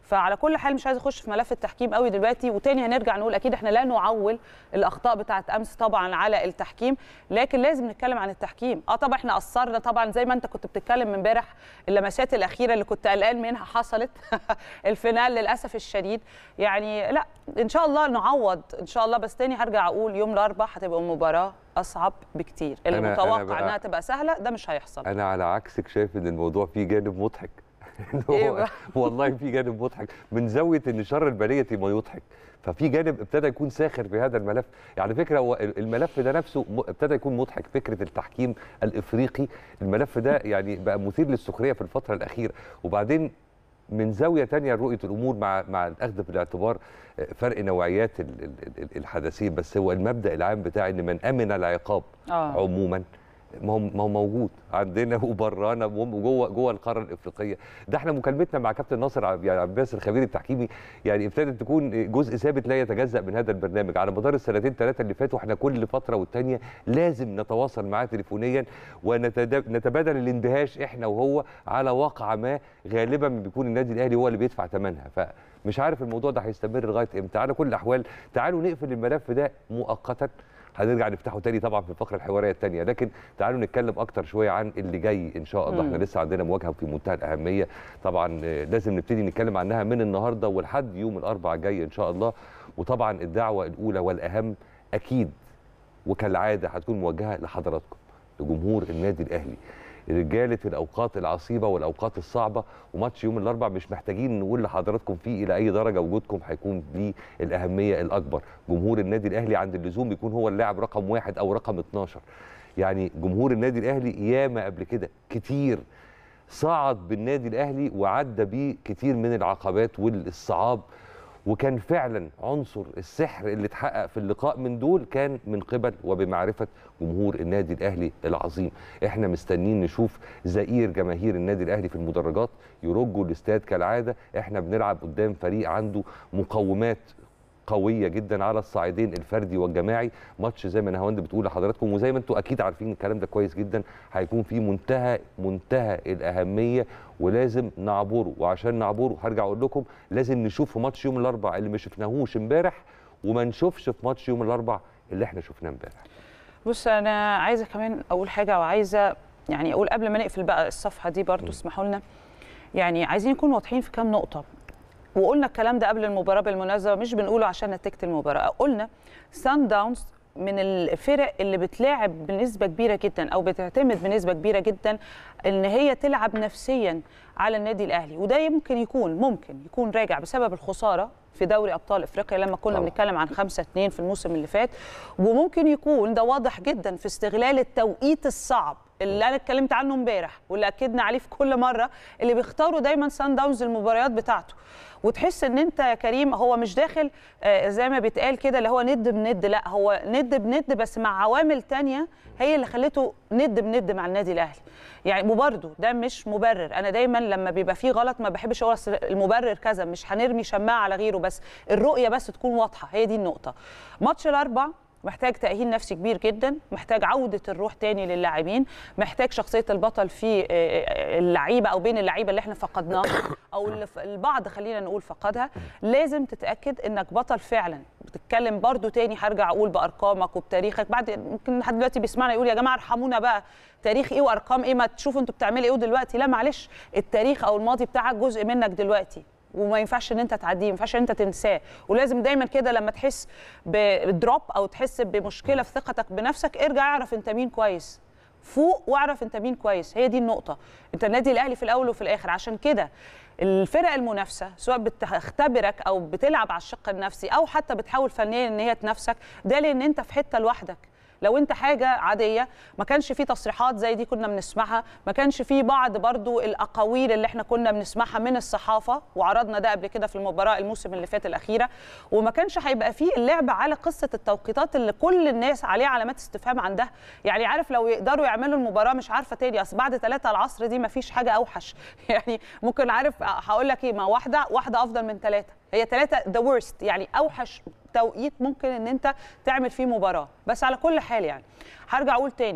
فعلى كل حال مش عايزه اخش في ملف التحكيم قوي دلوقتي وتاني هنرجع نقول اكيد احنا لا نعول الاخطاء بتاعه امس طبعا على التحكيم لكن لازم نتكلم عن التحكيم اه طبعا احنا قصرنا طبعا زي ما انت كنت بتتكلم امبارح اللمسات الاخيره اللي كنت قلقان منها حصلت الفينال للاسف الشديد يعني لا ان شاء الله نعوض ان شاء الله بس تاني هرجع اقول يوم الاربعاء هتبقى مباراه اصعب بكتير أنا- أنا المتوقع بقى- انها تبقى سهله ده مش هيحصل انا على عكسك شايف ان الموضوع فيه جانب مضحك إن إيه هو بقى؟ والله في جانب مضحك من زاويه ان شر البليه ما يضحك ففي جانب ابتدى يكون ساخر في هذا الملف يعني فكره هو الملف ده نفسه م- ابتدى يكون مضحك فكره التحكيم الافريقي الملف ده يعني بقى مثير للسخريه في الفتره الاخيره وبعدين من زاويه تانية رؤيه الامور مع مع الاخذ في الاعتبار فرق نوعيات ال- ال- ال- الحدثين بس هو المبدا العام بتاع ان من امن العقاب اه عموما ما هو ما هو موجود عندنا وبرانا وجوه جوه القاره الافريقيه ده احنا مكالمتنا مع كابتن ناصر عب- يعني عباس الخبير التحكيمي يعني ابتدت تكون جزء ثابت لا يتجزا من هذا البرنامج على مدار السنتين ثلاثه اللي فاتوا احنا كل فتره والتانيه لازم نتواصل معاه تليفونيا ونتبادل الاندهاش احنا وهو على واقعه ما غالبا بيكون النادي الاهلي هو اللي بيدفع ثمنها فمش عارف الموضوع ده هيستمر لغايه امتى على كل الاحوال تعالوا نقفل الملف ده مؤقتا هنرجع نفتحه تاني طبعا في الفقره الحواريه الثانيه لكن تعالوا نتكلم اكتر شويه عن اللي جاي ان شاء الله مم. احنا لسه عندنا مواجهه في منتهى الاهميه طبعا آه، لازم نبتدي نتكلم عنها من النهارده ولحد يوم الاربعاء الجاي ان شاء الله وطبعا الدعوه الاولى والاهم اكيد وكالعاده هتكون موجهه لحضراتكم لجمهور النادي الاهلي رجاله الاوقات العصيبه والاوقات الصعبه وماتش يوم الاربعاء مش محتاجين نقول لحضراتكم فيه الى اي درجه وجودكم هيكون ليه الاهميه الاكبر جمهور النادي الاهلي عند اللزوم بيكون هو اللاعب رقم واحد او رقم 12 يعني جمهور النادي الاهلي ياما قبل كده كتير صعد بالنادي الاهلي وعدى بيه كتير من العقبات والصعاب وكان فعلا عنصر السحر اللي اتحقق في اللقاء من دول كان من قبل وبمعرفه جمهور النادي الاهلي العظيم احنا مستنيين نشوف زئير جماهير النادي الاهلي في المدرجات يرجوا الاستاد كالعاده احنا بنلعب قدام فريق عنده مقومات قويه جدا على الصعيدين الفردي والجماعي ماتش زي ما نهاوند بتقول لحضراتكم وزي ما انتم اكيد عارفين الكلام ده كويس جدا هيكون فيه منتهى منتهى الاهميه ولازم نعبره وعشان نعبره هرجع اقول لكم لازم نشوف في ماتش يوم الاربعاء اللي ما شفناهوش امبارح وما نشوفش في ماتش يوم الاربعاء اللي احنا شفناه امبارح بص انا عايزه كمان اقول حاجه وعايزه يعني اقول قبل ما نقفل بقى الصفحه دي برضو اسمحوا لنا يعني عايزين نكون واضحين في كام نقطه وقلنا الكلام ده قبل المباراه بالمناسبه مش بنقوله عشان نتيجه المباراه قلنا سان داونز من الفرق اللي بتلاعب بنسبه كبيره جدا او بتعتمد بنسبه كبيره جدا ان هي تلعب نفسيا على النادي الاهلي وده يمكن يكون ممكن يكون راجع بسبب الخساره في دوري ابطال افريقيا لما كنا طبعا. بنتكلم عن 5 2 في الموسم اللي فات وممكن يكون ده واضح جدا في استغلال التوقيت الصعب اللي انا اتكلمت عنه امبارح واللي اكدنا عليه في كل مره اللي بيختاروا دايما سان داونز المباريات بتاعته وتحس ان انت يا كريم هو مش داخل آه، زي ما بيتقال كده اللي هو ند بند لا هو ند بند بس مع عوامل تانية هي اللي خلته ند بند مع النادي الاهلي يعني وبرده ده مش مبرر انا دايما لما بيبقى فيه غلط ما بحبش اقول أصل المبرر كذا مش هنرمي شماعه على غيره بس الرؤيه بس تكون واضحه هي دي النقطه ماتش الاربع محتاج تأهيل نفسي كبير جدا محتاج عودة الروح تاني للاعبين محتاج شخصية البطل في آه، اللعيبة أو بين اللعيبة اللي احنا فقدناها أو اللي ف- البعض خلينا نقول فقدها لازم تتأكد إنك بطل فعلا بتتكلم برضو تاني هرجع أقول بأرقامك وبتاريخك بعد ممكن حد دلوقتي بيسمعنا يقول يا جماعة ارحمونا بقى تاريخ إيه وأرقام إيه ما تشوفوا أنتوا بتعملوا إيه دلوقتي لا معلش التاريخ أو الماضي بتاعك جزء منك دلوقتي وما ينفعش ان انت تعديه ما ينفعش ان انت تنساه ولازم دايما كده لما تحس بدروب او تحس بمشكله في ثقتك بنفسك ارجع اعرف انت مين كويس فوق واعرف انت مين كويس هي دي النقطه انت النادي الاهلي في الاول وفي الاخر عشان كده الفرق المنافسه سواء بتختبرك او بتلعب على الشق النفسي او حتى بتحاول فنيا ان هي تنافسك ده لان انت في حته لوحدك لو انت حاجه عاديه ما كانش في تصريحات زي دي كنا بنسمعها ما كانش في بعض برضو الاقاويل اللي احنا كنا بنسمعها من الصحافه وعرضنا ده قبل كده في المباراه الموسم اللي فات الاخيره وما كانش هيبقى فيه اللعب على قصه التوقيتات اللي كل الناس عليها علامات استفهام عندها يعني عارف لو يقدروا يعملوا المباراه مش عارفه تاني اصل بعد 3 العصر دي ما فيش حاجه اوحش يعني ممكن عارف هقول لك ايه ما واحده واحده افضل من ثلاثه هي ثلاثه ذا ورست يعني اوحش توقيت ممكن ان انت تعمل فيه مباراه بس على كل حال يعني هرجع اقول تاني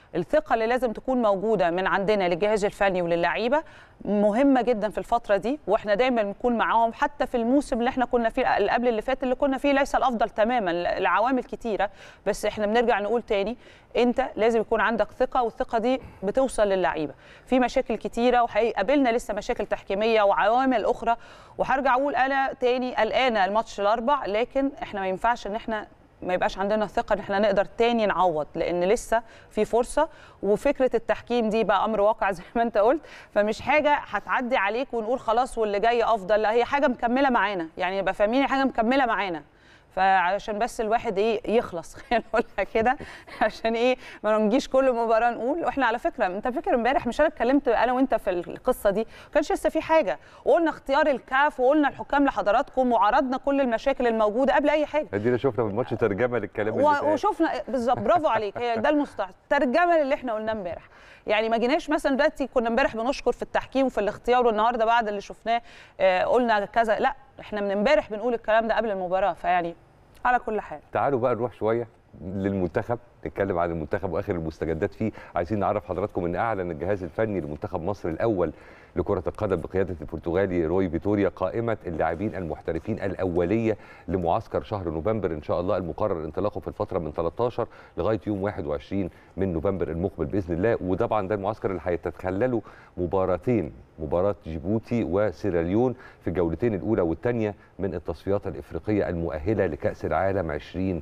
الثقه اللي لازم تكون موجوده من عندنا للجهاز الفني وللعيبه مهمه جدا في الفتره دي واحنا دايما بنكون معاهم حتى في الموسم اللي احنا كنا فيه اللي قبل اللي فات اللي كنا فيه ليس الافضل تماما العوامل كتيره بس احنا بنرجع نقول تاني انت لازم يكون عندك ثقه والثقه دي بتوصل للعيبه في مشاكل كتيره وهيقابلنا لسه مشاكل تحكيميه وعوامل اخرى وهرجع اقول انا تاني قلقانه الماتش الاربع لكن احنا ما ينفعش ان احنا ما يبقاش عندنا ثقه ان احنا نقدر تاني نعوض لان لسه في فرصه وفكره التحكيم دي بقى امر واقع زي ما انت قلت فمش حاجه هتعدي عليك ونقول خلاص واللي جاي افضل لا هي حاجه مكمله معانا يعني يبقى فاهمين حاجه مكمله معانا فعشان بس الواحد ايه يخلص خلينا نقولها كده عشان ايه ما نجيش كل مباراه نقول واحنا على فكره انت فاكر امبارح مش انا اتكلمت انا وانت في القصه دي ما كانش لسه في حاجه وقلنا اختيار الكاف وقلنا الحكام لحضراتكم وعرضنا كل المشاكل الموجوده قبل اي حاجه ادينا شفنا من الماتش ترجمه للكلام اللي و- اتقال. وشفنا بالظبط برافو عليك هي ده المستعد ترجمه للي احنا قلناه امبارح يعني ما جيناش مثلا دلوقتي كنا امبارح بنشكر في التحكيم وفي الاختيار والنهارده بعد اللي شفناه آه، قلنا كذا لا احنا من امبارح بنقول الكلام ده قبل المباراه فيعني على كل حال تعالوا بقى نروح شويه للمنتخب نتكلم عن المنتخب واخر المستجدات فيه عايزين نعرف حضراتكم ان اعلن الجهاز الفني لمنتخب مصر الاول لكره القدم بقياده البرتغالي روي فيتوريا قائمه اللاعبين المحترفين الاوليه لمعسكر شهر نوفمبر ان شاء الله المقرر انطلاقه في الفتره من 13 لغايه يوم 21 من نوفمبر المقبل باذن الله وطبعا ده المعسكر اللي هيتخلله مباراتين مباراه جيبوتي وسيراليون في الجولتين الاولى والثانيه من التصفيات الافريقيه المؤهله لكاس العالم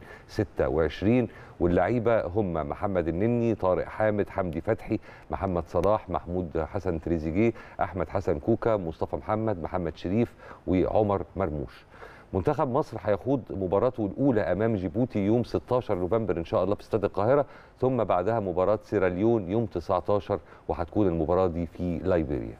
2026 واللعيبه هم محمد النني طارق حامد حمدي فتحي محمد صلاح محمود حسن تريزيجيه احمد حسن كوكا مصطفى محمد محمد شريف وعمر مرموش منتخب مصر هيخوض مباراته الاولى امام جيبوتي يوم 16 نوفمبر ان شاء الله في استاد القاهره ثم بعدها مباراه سيراليون يوم 19 وهتكون المباراه دي في لايبيريا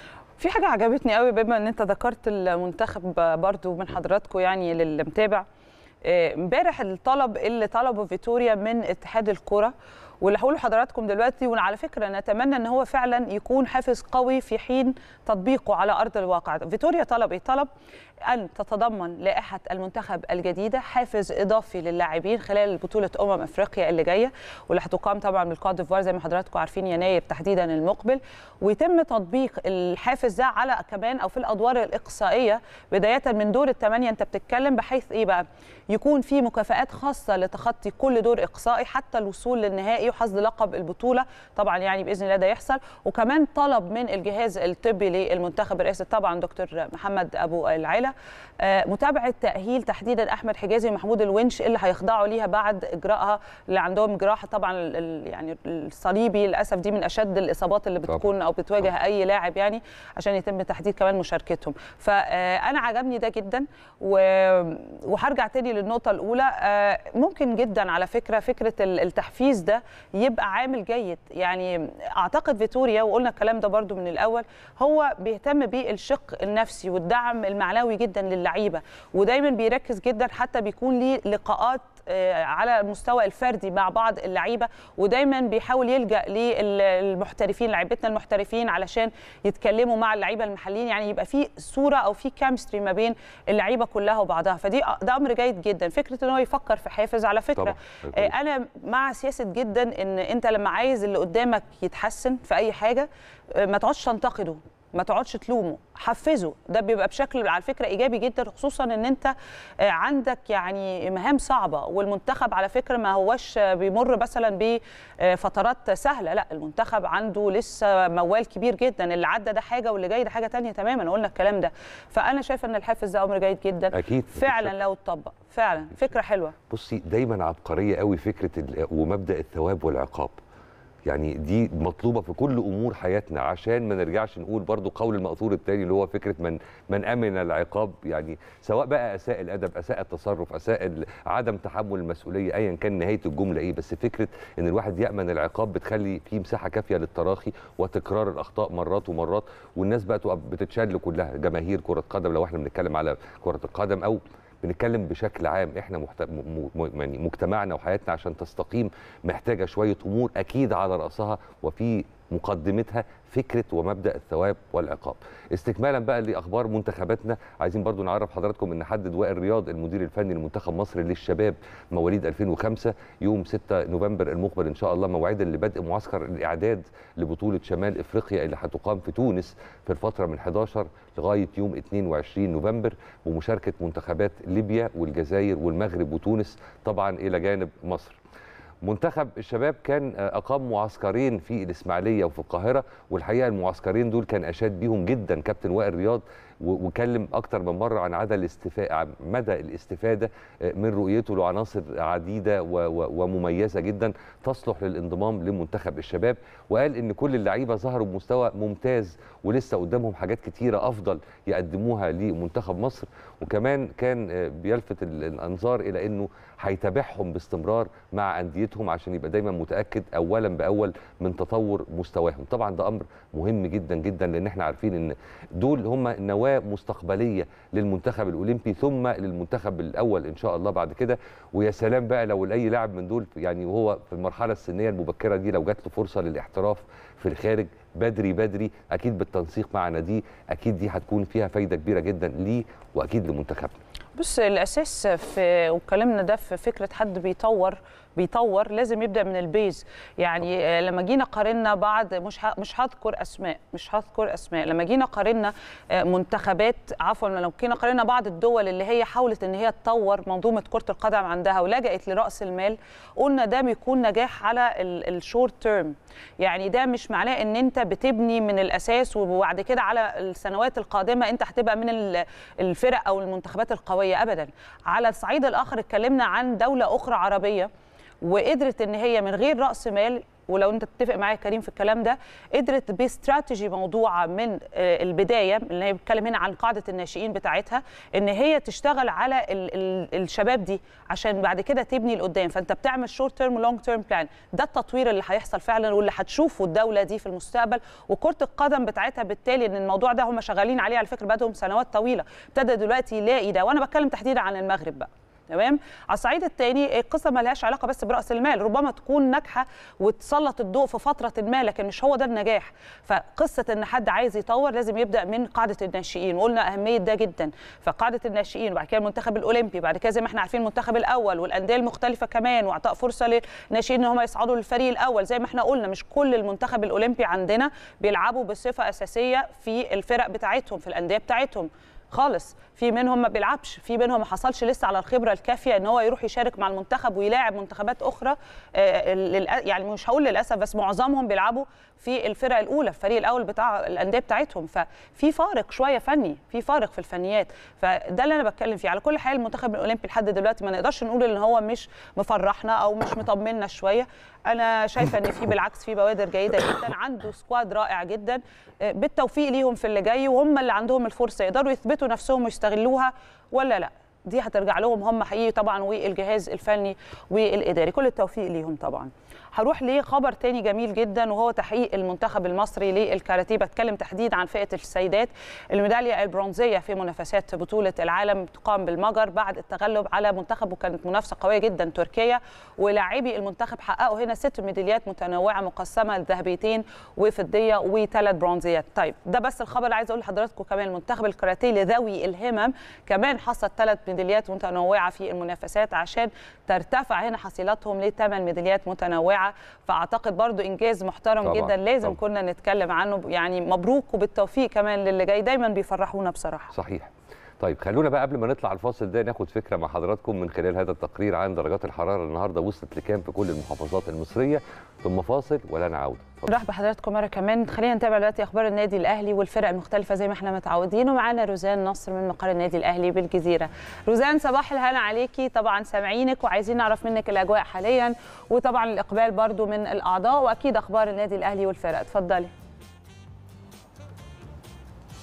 في حاجه عجبتني قوي بما ان انت ذكرت المنتخب برضو من حضراتكم يعني للمتابع آه، امبارح الطلب اللي طلبه فيتوريا من اتحاد الكره واللي هقوله لحضراتكم دلوقتي وعلى فكره نتمنى ان هو فعلا يكون حافز قوي في حين تطبيقه على ارض الواقع فيتوريا طلب ايه طلب ان تتضمن لائحه المنتخب الجديده حافز اضافي للاعبين خلال بطوله امم افريقيا اللي جايه واللي هتقام طبعا بالكوت ديفوار زي ما حضراتكم عارفين يناير تحديدا المقبل ويتم تطبيق الحافز ده على كمان او في الادوار الاقصائيه بدايه من دور الثمانيه انت بتتكلم بحيث ايه بقى يكون في مكافآت خاصه لتخطي كل دور اقصائي حتى الوصول للنهائي وحصد لقب البطوله طبعا يعني باذن الله ده يحصل وكمان طلب من الجهاز الطبي للمنتخب برئاسه طبعا دكتور محمد ابو العلا آه، متابعه تاهيل تحديدا احمد حجازي ومحمود الونش اللي هيخضعوا ليها بعد اجراءها اللي عندهم جراحه طبعا ال- ال- يعني الصليبي للاسف دي من اشد الاصابات اللي طبعاً. بتكون او بتواجه اي لاعب يعني عشان يتم تحديد كمان مشاركتهم فانا عجبني ده جدا و- وهرجع تاني للنقطه الاولى آه، ممكن جدا على فكره فكره ال- التحفيز ده يبقى عامل جيد يعني اعتقد فيتوريا وقلنا الكلام ده برضو من الاول هو بيهتم بالشق النفسي والدعم المعنوي جدا للعيبه ودايما بيركز جدا حتى بيكون ليه لقاءات آه، على المستوى الفردي مع بعض اللعيبه ودايما بيحاول يلجا للمحترفين لعيبتنا المحترفين علشان يتكلموا مع اللعيبه المحليين يعني يبقى في صوره او في كيمستري ما بين اللعيبه كلها وبعضها فدي ده امر جيد جدا فكره ان هو يفكر في حافز على فكره طبعاً. آه، انا مع سياسه جدا ان انت لما عايز اللي قدامك يتحسن في اي حاجه آه، ما تقعدش تنتقده ما تقعدش تلومه حفزه ده بيبقى بشكل على فكره ايجابي جدا خصوصا ان انت آه، عندك يعني مهام صعبه والمنتخب على فكره ما هوش آه، بيمر مثلا بفترات سهله لا المنتخب عنده لسه موال كبير جدا اللي عدى ده حاجه واللي جاي ده حاجه تانية تماما قلنا الكلام ده فانا شايفه ان الحافز ده امر جيد جدا اكيد مفيش فعلا شك. لو اتطبق فعلا فكره حلوه بصي دايما عبقريه قوي فكره ال- ومبدا الثواب والعقاب يعني دي مطلوبه في كل امور حياتنا عشان ما نرجعش نقول برضو قول المأثور التاني اللي هو فكره من من امن العقاب يعني سواء بقى اساء الادب اساء التصرف اساء ال- عدم تحمل المسؤوليه ايا كان نهايه الجمله ايه بس فكره ان الواحد يامن العقاب بتخلي في مساحه كافيه للتراخي وتكرار الاخطاء مرات ومرات والناس بقى تبقى بتتشل كلها جماهير كره قدم لو احنا بنتكلم على كره القدم او بنتكلم بشكل عام احنا محت... م... م... يعني مجتمعنا وحياتنا عشان تستقيم محتاجه شويه امور اكيد على راسها وفي مقدمتها فكره ومبدا الثواب والعقاب استكمالا بقى لاخبار منتخباتنا عايزين برضو نعرف حضراتكم ان حدد وائل رياض المدير الفني لمنتخب مصر للشباب مواليد 2005 يوم 6 نوفمبر المقبل ان شاء الله موعدا لبدء معسكر الاعداد لبطوله شمال افريقيا اللي هتقام في تونس في الفتره من 11 لغايه يوم 22 نوفمبر بمشاركه منتخبات ليبيا والجزائر والمغرب وتونس طبعا الى جانب مصر منتخب الشباب كان اقام معسكرين في الاسماعيليه وفي القاهره والحقيقه المعسكرين دول كان اشاد بيهم جدا كابتن وائل رياض وكلم اكتر من مره عن عدد الاستفاء مدى الاستفاده من رؤيته لعناصر عديده ومميزه جدا تصلح للانضمام لمنتخب الشباب وقال ان كل اللعيبه ظهروا بمستوى ممتاز ولسه قدامهم حاجات كتيره افضل يقدموها لمنتخب مصر وكمان كان بيلفت الانظار الى انه هيتابعهم باستمرار مع انديتهم عشان يبقى دايما متاكد اولا باول من تطور مستواهم طبعا ده امر مهم جدا جدا لان احنا عارفين ان دول هم نواه مستقبليه للمنتخب الاولمبي ثم للمنتخب الاول ان شاء الله بعد كده ويا سلام بقى لو اي لاعب من دول يعني وهو في المرحله السنيه المبكره دي لو جات له فرصه للاحتراف في الخارج بدري بدري اكيد بالتنسيق مع ناديه اكيد دي هتكون فيها فايده كبيره جدا ليه واكيد لمنتخبنا بص الاساس في وكلامنا ده في فكره حد بيطور بيطور لازم يبدا من البيز يعني لما جينا قارنا بعض مش مش هذكر اسماء مش هذكر اسماء لما جينا قارنا منتخبات عفوا لو جينا قارنا بعض الدول اللي هي حاولت ان هي تطور منظومه كره القدم عندها ولجأت لراس المال قلنا ده بيكون نجاح على الشورت تيرم يعني ده مش معناه ان انت بتبني من الاساس وبعد كده على السنوات القادمه انت هتبقى من الفرق او المنتخبات القويه ابدا على الصعيد الاخر اتكلمنا عن دوله اخرى عربيه وقدرت ان هي من غير راس مال ولو انت تتفق معايا كريم في الكلام ده قدرت باستراتيجي موضوعه من البدايه اللي هي بتتكلم هنا عن قاعده الناشئين بتاعتها ان هي تشتغل على ال ال الشباب دي عشان بعد كده تبني لقدام فانت بتعمل شورت تيرم ولونج تيرم بلان ده التطوير اللي هيحصل فعلا واللي هتشوفه الدوله دي في المستقبل وكره القدم بتاعتها بالتالي ان الموضوع ده هم شغالين عليه على فكره بقالهم سنوات طويله ابتدى دلوقتي يلاقي ده وانا بتكلم تحديدا عن المغرب بقى تمام على الصعيد الثاني القصه ما لهاش علاقه بس براس المال ربما تكون ناجحه وتسلط الضوء في فتره ما لكن مش هو ده النجاح فقصه ان حد عايز يطور لازم يبدا من قاعده الناشئين وقلنا اهميه ده جدا فقاعده الناشئين وبعد كده المنتخب الاولمبي بعد كده زي ما احنا عارفين المنتخب الاول والانديه المختلفه كمان واعطاء فرصه للناشئين ان هم يصعدوا للفريق الاول زي ما احنا قلنا مش كل المنتخب الاولمبي عندنا بيلعبوا بصفه اساسيه في الفرق بتاعتهم في الانديه بتاعتهم خالص في منهم ما بيلعبش في منهم ما حصلش لسه على الخبره الكافيه ان هو يروح يشارك مع المنتخب ويلاعب منتخبات اخرى يعني مش هقول للاسف بس معظمهم بيلعبوا في الفرق الاولى الفريق الاول بتاع الانديه بتاعتهم ففي فارق شويه فني في فارق في الفنيات فده اللي انا بتكلم فيه على كل حال المنتخب الاولمبي لحد دلوقتي ما نقدرش نقول ان هو مش مفرحنا او مش مطمنا شويه انا شايفه ان في بالعكس في بوادر جيده جدا عنده سكواد رائع جدا بالتوفيق ليهم في اللي جاي وهم اللي عندهم الفرصه يقدروا يثبتوا نفسهم ويستغلوها ولا لا دي هترجع لهم هم حقيقي طبعا والجهاز الفني والاداري كل التوفيق ليهم طبعا هروح لخبر تاني جميل جدا وهو تحقيق المنتخب المصري للكاراتيه بتكلم تحديدا عن فئه السيدات الميداليه البرونزيه في منافسات بطوله العالم تقام بالمجر بعد التغلب على منتخب وكانت منافسه قويه جدا تركيا ولاعبي المنتخب حققوا هنا ست ميداليات متنوعه مقسمه ذهبيتين وفضيه وثلاث برونزيات طيب ده بس الخبر اللي عايز اقول لحضراتكم كمان المنتخب الكاراتيه لذوي الهمم كمان حصد ثلاث ميداليات متنوعه في المنافسات عشان ترتفع هنا حصيلتهم لثمان ميداليات متنوعه فاعتقد برضو انجاز محترم طبعاً، جدا لازم طبعاً. كنا نتكلم عنه يعني مبروك وبالتوفيق كمان للي جاي دايما بيفرحونا بصراحه صحيح طيب خلونا بقى قبل ما نطلع الفاصل ده ناخد فكره مع حضراتكم من خلال هذا التقرير عن درجات الحراره النهارده وصلت لكام في كل المحافظات المصريه ثم فاصل ولا نعود اتفضل. نرحب بحضراتكم مره كمان خلينا نتابع دلوقتي اخبار النادي الاهلي والفرق المختلفه زي ما احنا متعودين ومعانا روزان نصر من مقر النادي الاهلي بالجزيره روزان صباح الهنا عليكي طبعا سامعينك وعايزين نعرف منك الاجواء حاليا وطبعا الاقبال برضو من الاعضاء واكيد اخبار النادي الاهلي والفرق اتفضلي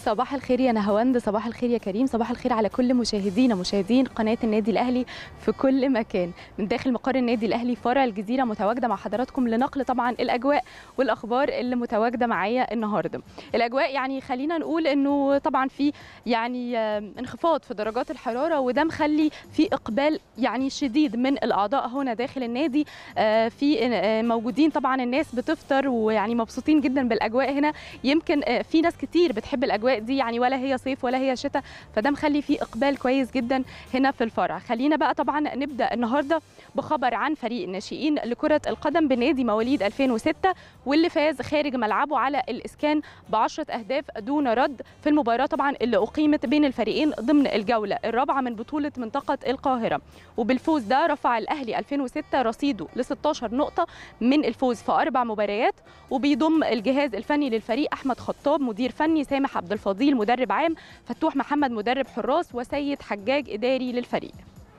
صباح الخير يا نهاوند صباح الخير يا كريم صباح الخير على كل مشاهدينا مشاهدين قناة النادي الأهلي في كل مكان من داخل مقر النادي الأهلي فرع الجزيرة متواجدة مع حضراتكم لنقل طبعا الأجواء والأخبار اللي متواجدة معايا النهاردة الأجواء يعني خلينا نقول أنه طبعا في يعني انخفاض في درجات الحرارة وده مخلي في إقبال يعني شديد من الأعضاء هنا داخل النادي في موجودين طبعا الناس بتفطر ويعني مبسوطين جدا بالأجواء هنا يمكن في ناس كتير بتحب الاجواء دي يعني ولا هي صيف ولا هي شتاء فده مخلي فيه اقبال كويس جدا هنا في الفرع خلينا بقى طبعا نبدا النهارده بخبر عن فريق الناشئين لكره القدم بنادي مواليد 2006 واللي فاز خارج ملعبه على الاسكان ب 10 اهداف دون رد في المباراه طبعا اللي اقيمت بين الفريقين ضمن الجوله الرابعه من بطوله منطقه القاهره وبالفوز ده رفع الاهلي 2006 رصيده ل 16 نقطه من الفوز في اربع مباريات وبيضم الجهاز الفني للفريق احمد خطاب مدير فني سامح عبد الفضيل مدرب عام فتوح محمد مدرب حراس وسيد حجاج اداري للفريق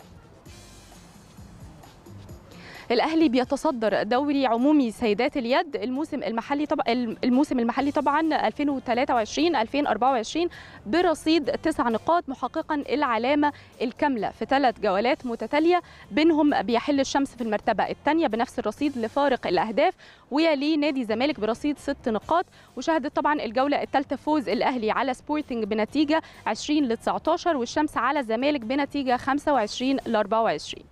الاهلي بيتصدر دوري عمومي سيدات اليد الموسم المحلي طبعا الموسم المحلي طبعا 2023 2024 برصيد تسع نقاط محققا العلامه الكامله في ثلاث جولات متتاليه بينهم بيحل الشمس في المرتبه الثانيه بنفس الرصيد لفارق الاهداف ويليه نادي الزمالك برصيد ست نقاط وشهدت طبعا الجوله الثالثه فوز الاهلي على سبورتنج بنتيجه 20 ل 19 والشمس على الزمالك بنتيجه 25 ل 24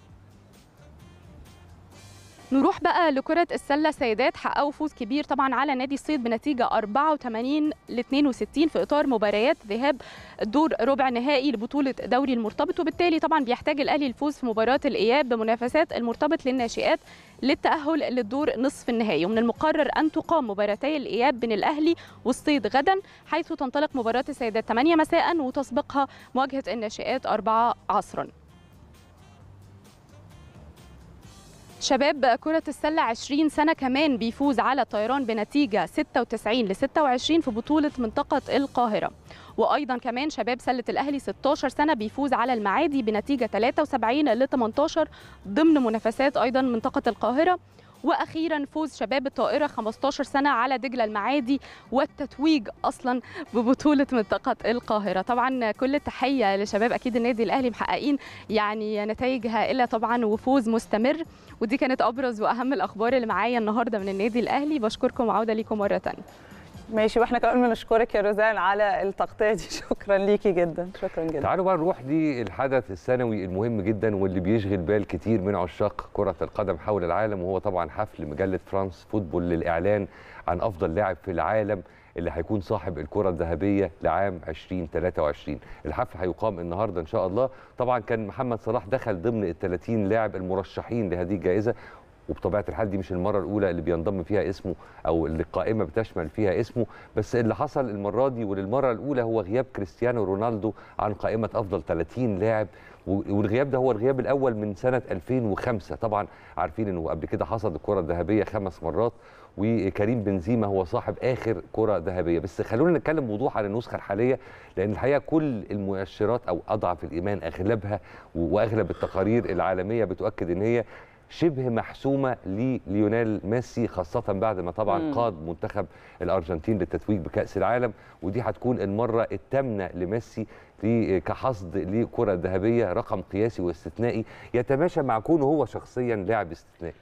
نروح بقى لكرة السلة سيدات حققوا فوز كبير طبعا على نادي الصيد بنتيجة 84 ل 62 في إطار مباريات ذهاب الدور ربع نهائي لبطولة دوري المرتبط وبالتالي طبعا بيحتاج الأهلي الفوز في مباراة الإياب بمنافسات المرتبط للناشئات للتأهل للدور نصف النهائي ومن المقرر أن تقام مباراتي الإياب بين الأهلي والصيد غدا حيث تنطلق مباراة السيدات 8 مساء وتسبقها مواجهة الناشئات 4 عصرا شباب كرة السلة 20 سنة كمان بيفوز على الطيران بنتيجة 96 ل 26 في بطولة منطقة القاهرة وأيضا كمان شباب سلة الأهلي 16 سنة بيفوز على المعادي بنتيجة 73 ل 18 ضمن منافسات أيضا منطقة القاهرة واخيرا فوز شباب الطائره 15 سنه على دجله المعادي والتتويج اصلا ببطوله منطقه القاهره طبعا كل التحيه لشباب اكيد النادي الاهلي محققين يعني نتائج هائله طبعا وفوز مستمر ودي كانت ابرز واهم الاخبار اللي معايا النهارده من النادي الاهلي بشكركم وعوده ليكم مره ثانيه ماشي واحنا كمان بنشكرك يا روزان على التغطيه دي شكرا ليكي جدا شكرا جدا تعالوا بقى نروح للحدث السنوي المهم جدا واللي بيشغل بال كتير من عشاق كره القدم حول العالم وهو طبعا حفل مجله فرانس فوتبول للاعلان عن افضل لاعب في العالم اللي هيكون صاحب الكرة الذهبية لعام 2023 الحفل هيقام النهاردة إن شاء الله طبعا كان محمد صلاح دخل ضمن ال 30 لاعب المرشحين لهذه الجائزة وبطبيعه الحال دي مش المره الاولى اللي بينضم فيها اسمه او اللي القائمه بتشمل فيها اسمه بس اللي حصل المره دي وللمره الاولى هو غياب كريستيانو رونالدو عن قائمه افضل 30 لاعب والغياب ده هو الغياب الاول من سنه 2005 طبعا عارفين انه قبل كده حصد الكره الذهبيه خمس مرات وكريم بنزيما هو صاحب اخر كره ذهبيه بس خلونا نتكلم بوضوح عن النسخه الحاليه لان الحقيقه كل المؤشرات او اضعف الايمان اغلبها واغلب التقارير العالميه بتؤكد ان هي شبه محسومه لليونيل ميسي خاصه بعد ما طبعا مم. قاد منتخب الارجنتين للتتويج بكاس العالم ودي هتكون المره الثامنه لميسي ل- كحصد لكره ذهبيه رقم قياسي واستثنائي يتماشى مع كونه هو شخصيا لاعب استثنائي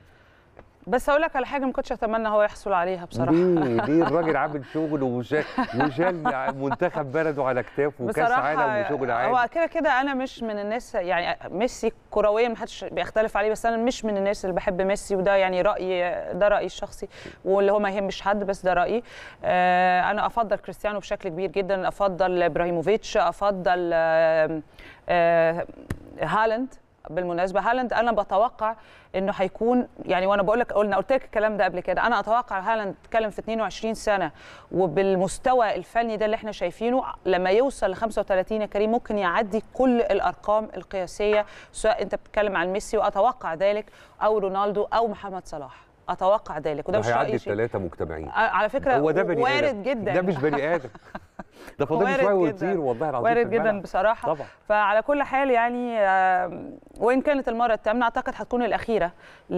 بس اقول لك على حاجه ما كنتش اتمنى هو يحصل عليها بصراحه ليه ليه الراجل عامل شغل وشال وشال منتخب بلده على كتافه وكاس عالم وشغل عالي هو كده كده انا مش من الناس يعني ميسي كرويا ما حدش بيختلف عليه بس انا مش من الناس اللي بحب ميسي وده يعني رايي ده رايي الشخصي واللي هو ما يهمش حد بس ده رايي آه، انا افضل كريستيانو بشكل كبير جدا افضل ابراهيموفيتش افضل آه، آه، هالاند بالمناسبه هالاند انا بتوقع انه هيكون يعني وانا بقول لك قلنا قلت لك الكلام ده قبل كده انا اتوقع هالاند اتكلم في 22 سنه وبالمستوى الفني ده اللي احنا شايفينه لما يوصل ل 35 يا كريم ممكن يعدي كل الارقام القياسيه سواء انت بتتكلم عن ميسي واتوقع ذلك او رونالدو او محمد صلاح اتوقع ذلك وده مش هيعدي رايي شيء الثلاثه مجتمعين على فكره هو ده بني وارد آدم. جدا ده مش بني ادم ده فاضل وارد شويه جداً. ويطير والله العظيم وارد في الملعب. جدا بصراحه طبعا فعلى كل حال يعني آم، وان كانت المره الثامنه اعتقد هتكون الاخيره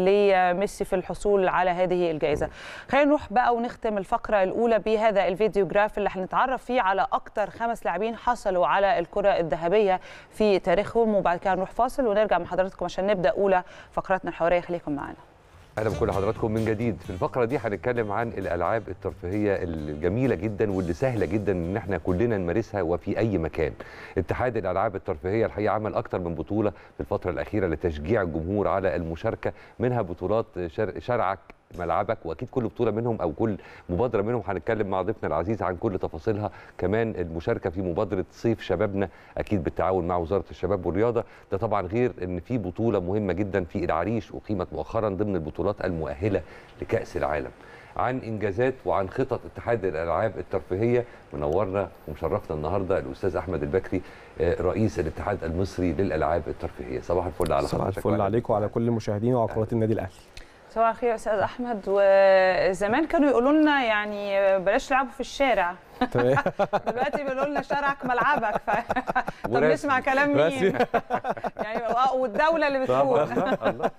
لميسي في الحصول على هذه الجائزه خلينا نروح بقى ونختم الفقره الاولى بهذا الفيديوغراف اللي هنتعرف فيه على اكتر خمس لاعبين حصلوا على الكره الذهبيه في تاريخهم وبعد كده نروح فاصل ونرجع مع حضراتكم عشان نبدا اولى فقراتنا الحواريه خليكم معانا اهلا بكل حضراتكم من جديد في الفقره دي هنتكلم عن الالعاب الترفيهيه الجميله جدا واللي سهله جدا ان احنا كلنا نمارسها وفي اي مكان اتحاد الالعاب الترفيهيه الحقيقه عمل اكتر من بطوله في الفتره الاخيره لتشجيع الجمهور على المشاركه منها بطولات شر- شرعك ملعبك واكيد كل بطوله منهم او كل مبادره منهم هنتكلم مع ضيفنا العزيز عن كل تفاصيلها كمان المشاركه في مبادره صيف شبابنا اكيد بالتعاون مع وزاره الشباب والرياضه ده طبعا غير ان في بطوله مهمه جدا في العريش اقيمت مؤخرا ضمن البطولات المؤهله لكاس العالم عن انجازات وعن خطط اتحاد الالعاب الترفيهيه منورنا ومشرفنا النهارده الاستاذ احمد البكري آه، رئيس الاتحاد المصري للالعاب الترفيهيه صباح الفل على صباح حضرتك الفل وأهلا عليكم وعلى كل المشاهدين وعلى قناه النادي الاهلي صباح الخير يا استاذ احمد وزمان كانوا يقولوا لنا يعني بلاش تلعبوا في الشارع تمام دلوقتي بيقولوا لنا شارعك ملعبك ف... طب ورسمي. نسمع كلام مين رسمي. يعني آه، والدوله اللي بتقول الله الله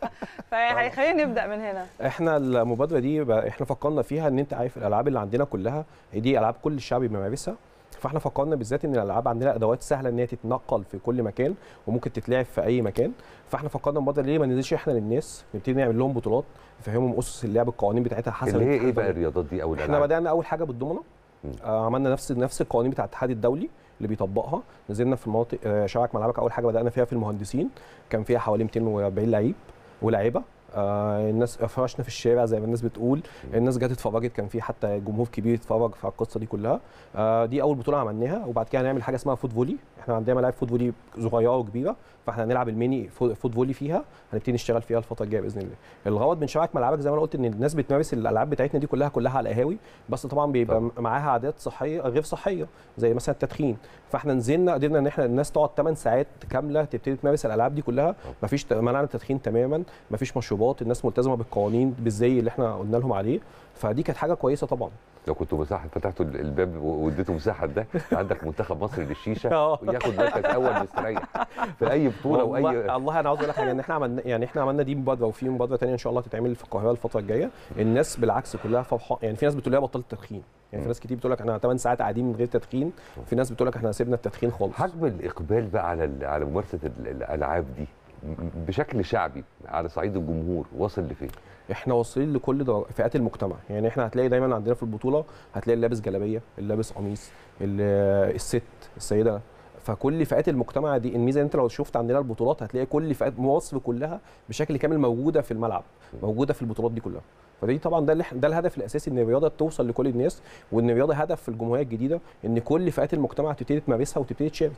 فخلينا نبدا من هنا احنا المبادره دي بقى احنا فكرنا فيها ان انت عارف الالعاب اللي عندنا كلها دي العاب كل الشعب بيمارسها فاحنا فكرنا بالذات ان الالعاب عندنا ادوات سهله ان هي تتنقل في كل مكان وممكن تتلعب في اي مكان فاحنا فكرنا المبادره ليه ما ننزلش احنا للناس نبتدي نعمل لهم بطولات نفهمهم اسس اللعب القوانين بتاعتها حسب اللي هي ايه الاتحاد بقى الدولي. الرياضات دي او احنا الالعاب بدانا اول حاجه بالضمنه مم. آه عملنا نفس نفس القوانين بتاع الاتحاد الدولي اللي بيطبقها نزلنا في المناطق آه شارك ملعبك اول حاجه بدانا فيها في المهندسين كان فيها حوالي 240 لعيب ولاعيبه آه الناس فرشنا في الشارع زي ما الناس بتقول الناس جت اتفرجت كان في حتى جمهور كبير اتفرج في القصه دي كلها آه دي اول بطوله عملناها وبعد كده هنعمل حاجه اسمها فوت فولي احنا عندنا ملاعب فوت فولي صغيره وكبيره فاحنا هنلعب الميني فو- فوت فولي فيها هنبتدي نشتغل فيها الفتره الجايه باذن الله الغرض من شبكه ملعبك زي ما انا قلت ان الناس بتمارس الالعاب بتاعتنا دي كلها كلها على القهاوي بس طبعا بيبقى طبعا. معاها عادات صحيه غير صحيه زي مثلا التدخين فاحنا نزلنا قدرنا ان احنا الناس تقعد 8 ساعات كامله تبتدي تمارس الالعاب دي كلها مفيش ت- منعنا التدخين تماما مفيش مشروبات الناس ملتزمه بالقوانين بالزي اللي احنا قلنا لهم عليه فدي كانت حاجه كويسه طبعا لو كنتوا مساحه فتحتوا الباب واديتوا مساحه ده عندك منتخب مصر للشيشه آه. وياخد مركز اول مستريح في اي بطوله واي والله الله انا عاوز اقول لك حاجه ان احنا عملنا يعني احنا عملنا دي مبادره وفي مبادره ثانيه ان شاء الله تتعمل في القاهره الفتره الجايه الناس بالعكس كلها فرحان يعني في ناس بتقول لي أنا بطلت تدخين يعني في ناس كتير بتقول لك انا 8 ساعات قاعدين من غير تدخين في ناس بتقول لك احنا سيبنا التدخين خالص حجم الاقبال بقى على ال- على ممارسه ال- الالعاب دي م- بشكل شعبي على صعيد الجمهور واصل لفين؟ احنا واصلين لكل در- فئات المجتمع يعني احنا هتلاقي دايما عندنا في البطوله هتلاقي اللي لابس جلابيه اللي لابس قميص اللي- الست السيده فكل فئات المجتمع دي الميزه إن انت لو شفت عندنا البطولات هتلاقي كل فئات مصر كلها بشكل كامل موجوده في الملعب موجوده في البطولات دي كلها فدي طبعا ده اللي إحنا- ده الهدف الاساسي ان الرياضه توصل لكل الناس وان الرياضه هدف في الجمهوريه الجديده ان كل فئات المجتمع تبتدي تمارسها وتبتدي تشارك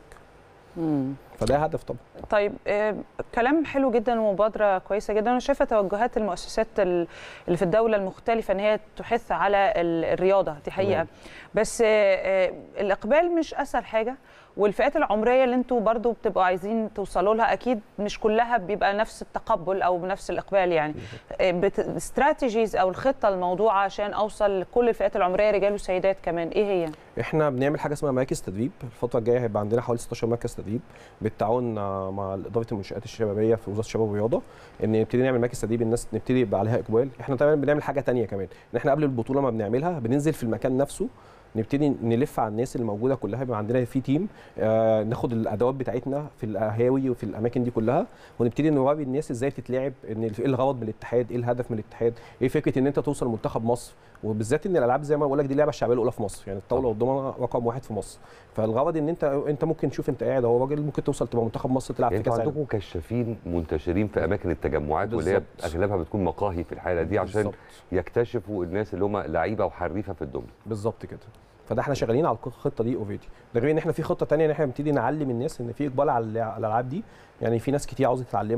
فده هدف طبعا طيب آه، كلام حلو جدا ومبادره كويسه جدا انا شايفه توجهات المؤسسات ال- اللي في الدوله المختلفه ان هي تحث على ال- الرياضه دي حقيقه تمام. بس آه، آه، الاقبال مش اسهل حاجه والفئات العمريه اللي انتوا برضو بتبقوا عايزين توصلوا لها اكيد مش كلها بيبقى نفس التقبل او بنفس الاقبال يعني استراتيجيز او الخطه الموضوعه عشان اوصل لكل الفئات العمريه رجال وسيدات كمان ايه هي احنا بنعمل حاجه اسمها مراكز تدريب الفتره الجايه هيبقى عندنا حوالي 16 مركز تدريب بالتعاون آه، مع اداره المنشات الشبابيه في وزاره الشباب والرياضه ان نبتدي نعمل مراكز تدريب الناس نبتدي يبقى عليها اقبال احنا طبعا بنعمل حاجه تانية كمان ان احنا قبل البطوله ما بنعملها بننزل في المكان نفسه نبتدي نلف على الناس اللي موجوده كلها يبقى عندنا في تيم آه ناخد الادوات بتاعتنا في القهاوي وفي الاماكن دي كلها ونبتدي نوري الناس ازاي بتتلعب ان ايه الغرض من الاتحاد ايه الهدف من الاتحاد ايه فكره ان انت توصل منتخب مصر وبالذات ان الالعاب زي ما بقول لك دي اللعبه الشعبيه الاولى في مصر يعني الطاوله والضمنه رقم واحد في مصر فالغرض ان انت انت ممكن تشوف انت قاعد اهو راجل ممكن توصل تبقى منتخب مصر تلعب يعني في انتوا كاس العالم عندكم كشافين منتشرين في اماكن التجمعات واللي هي بالظبط. اغلبها بتكون مقاهي في الحاله دي عشان بالظبط. يكتشفوا الناس اللي هم لعيبه وحريفه في الدنيا بالظبط كده فده احنا شغالين على الخطه دي اوريدي ده غير ان احنا في خطه تانية ان احنا نبتدي نعلم الناس ان في اقبال على الع- على الالعاب دي يعني في ناس كتير عاوزه تتعلمها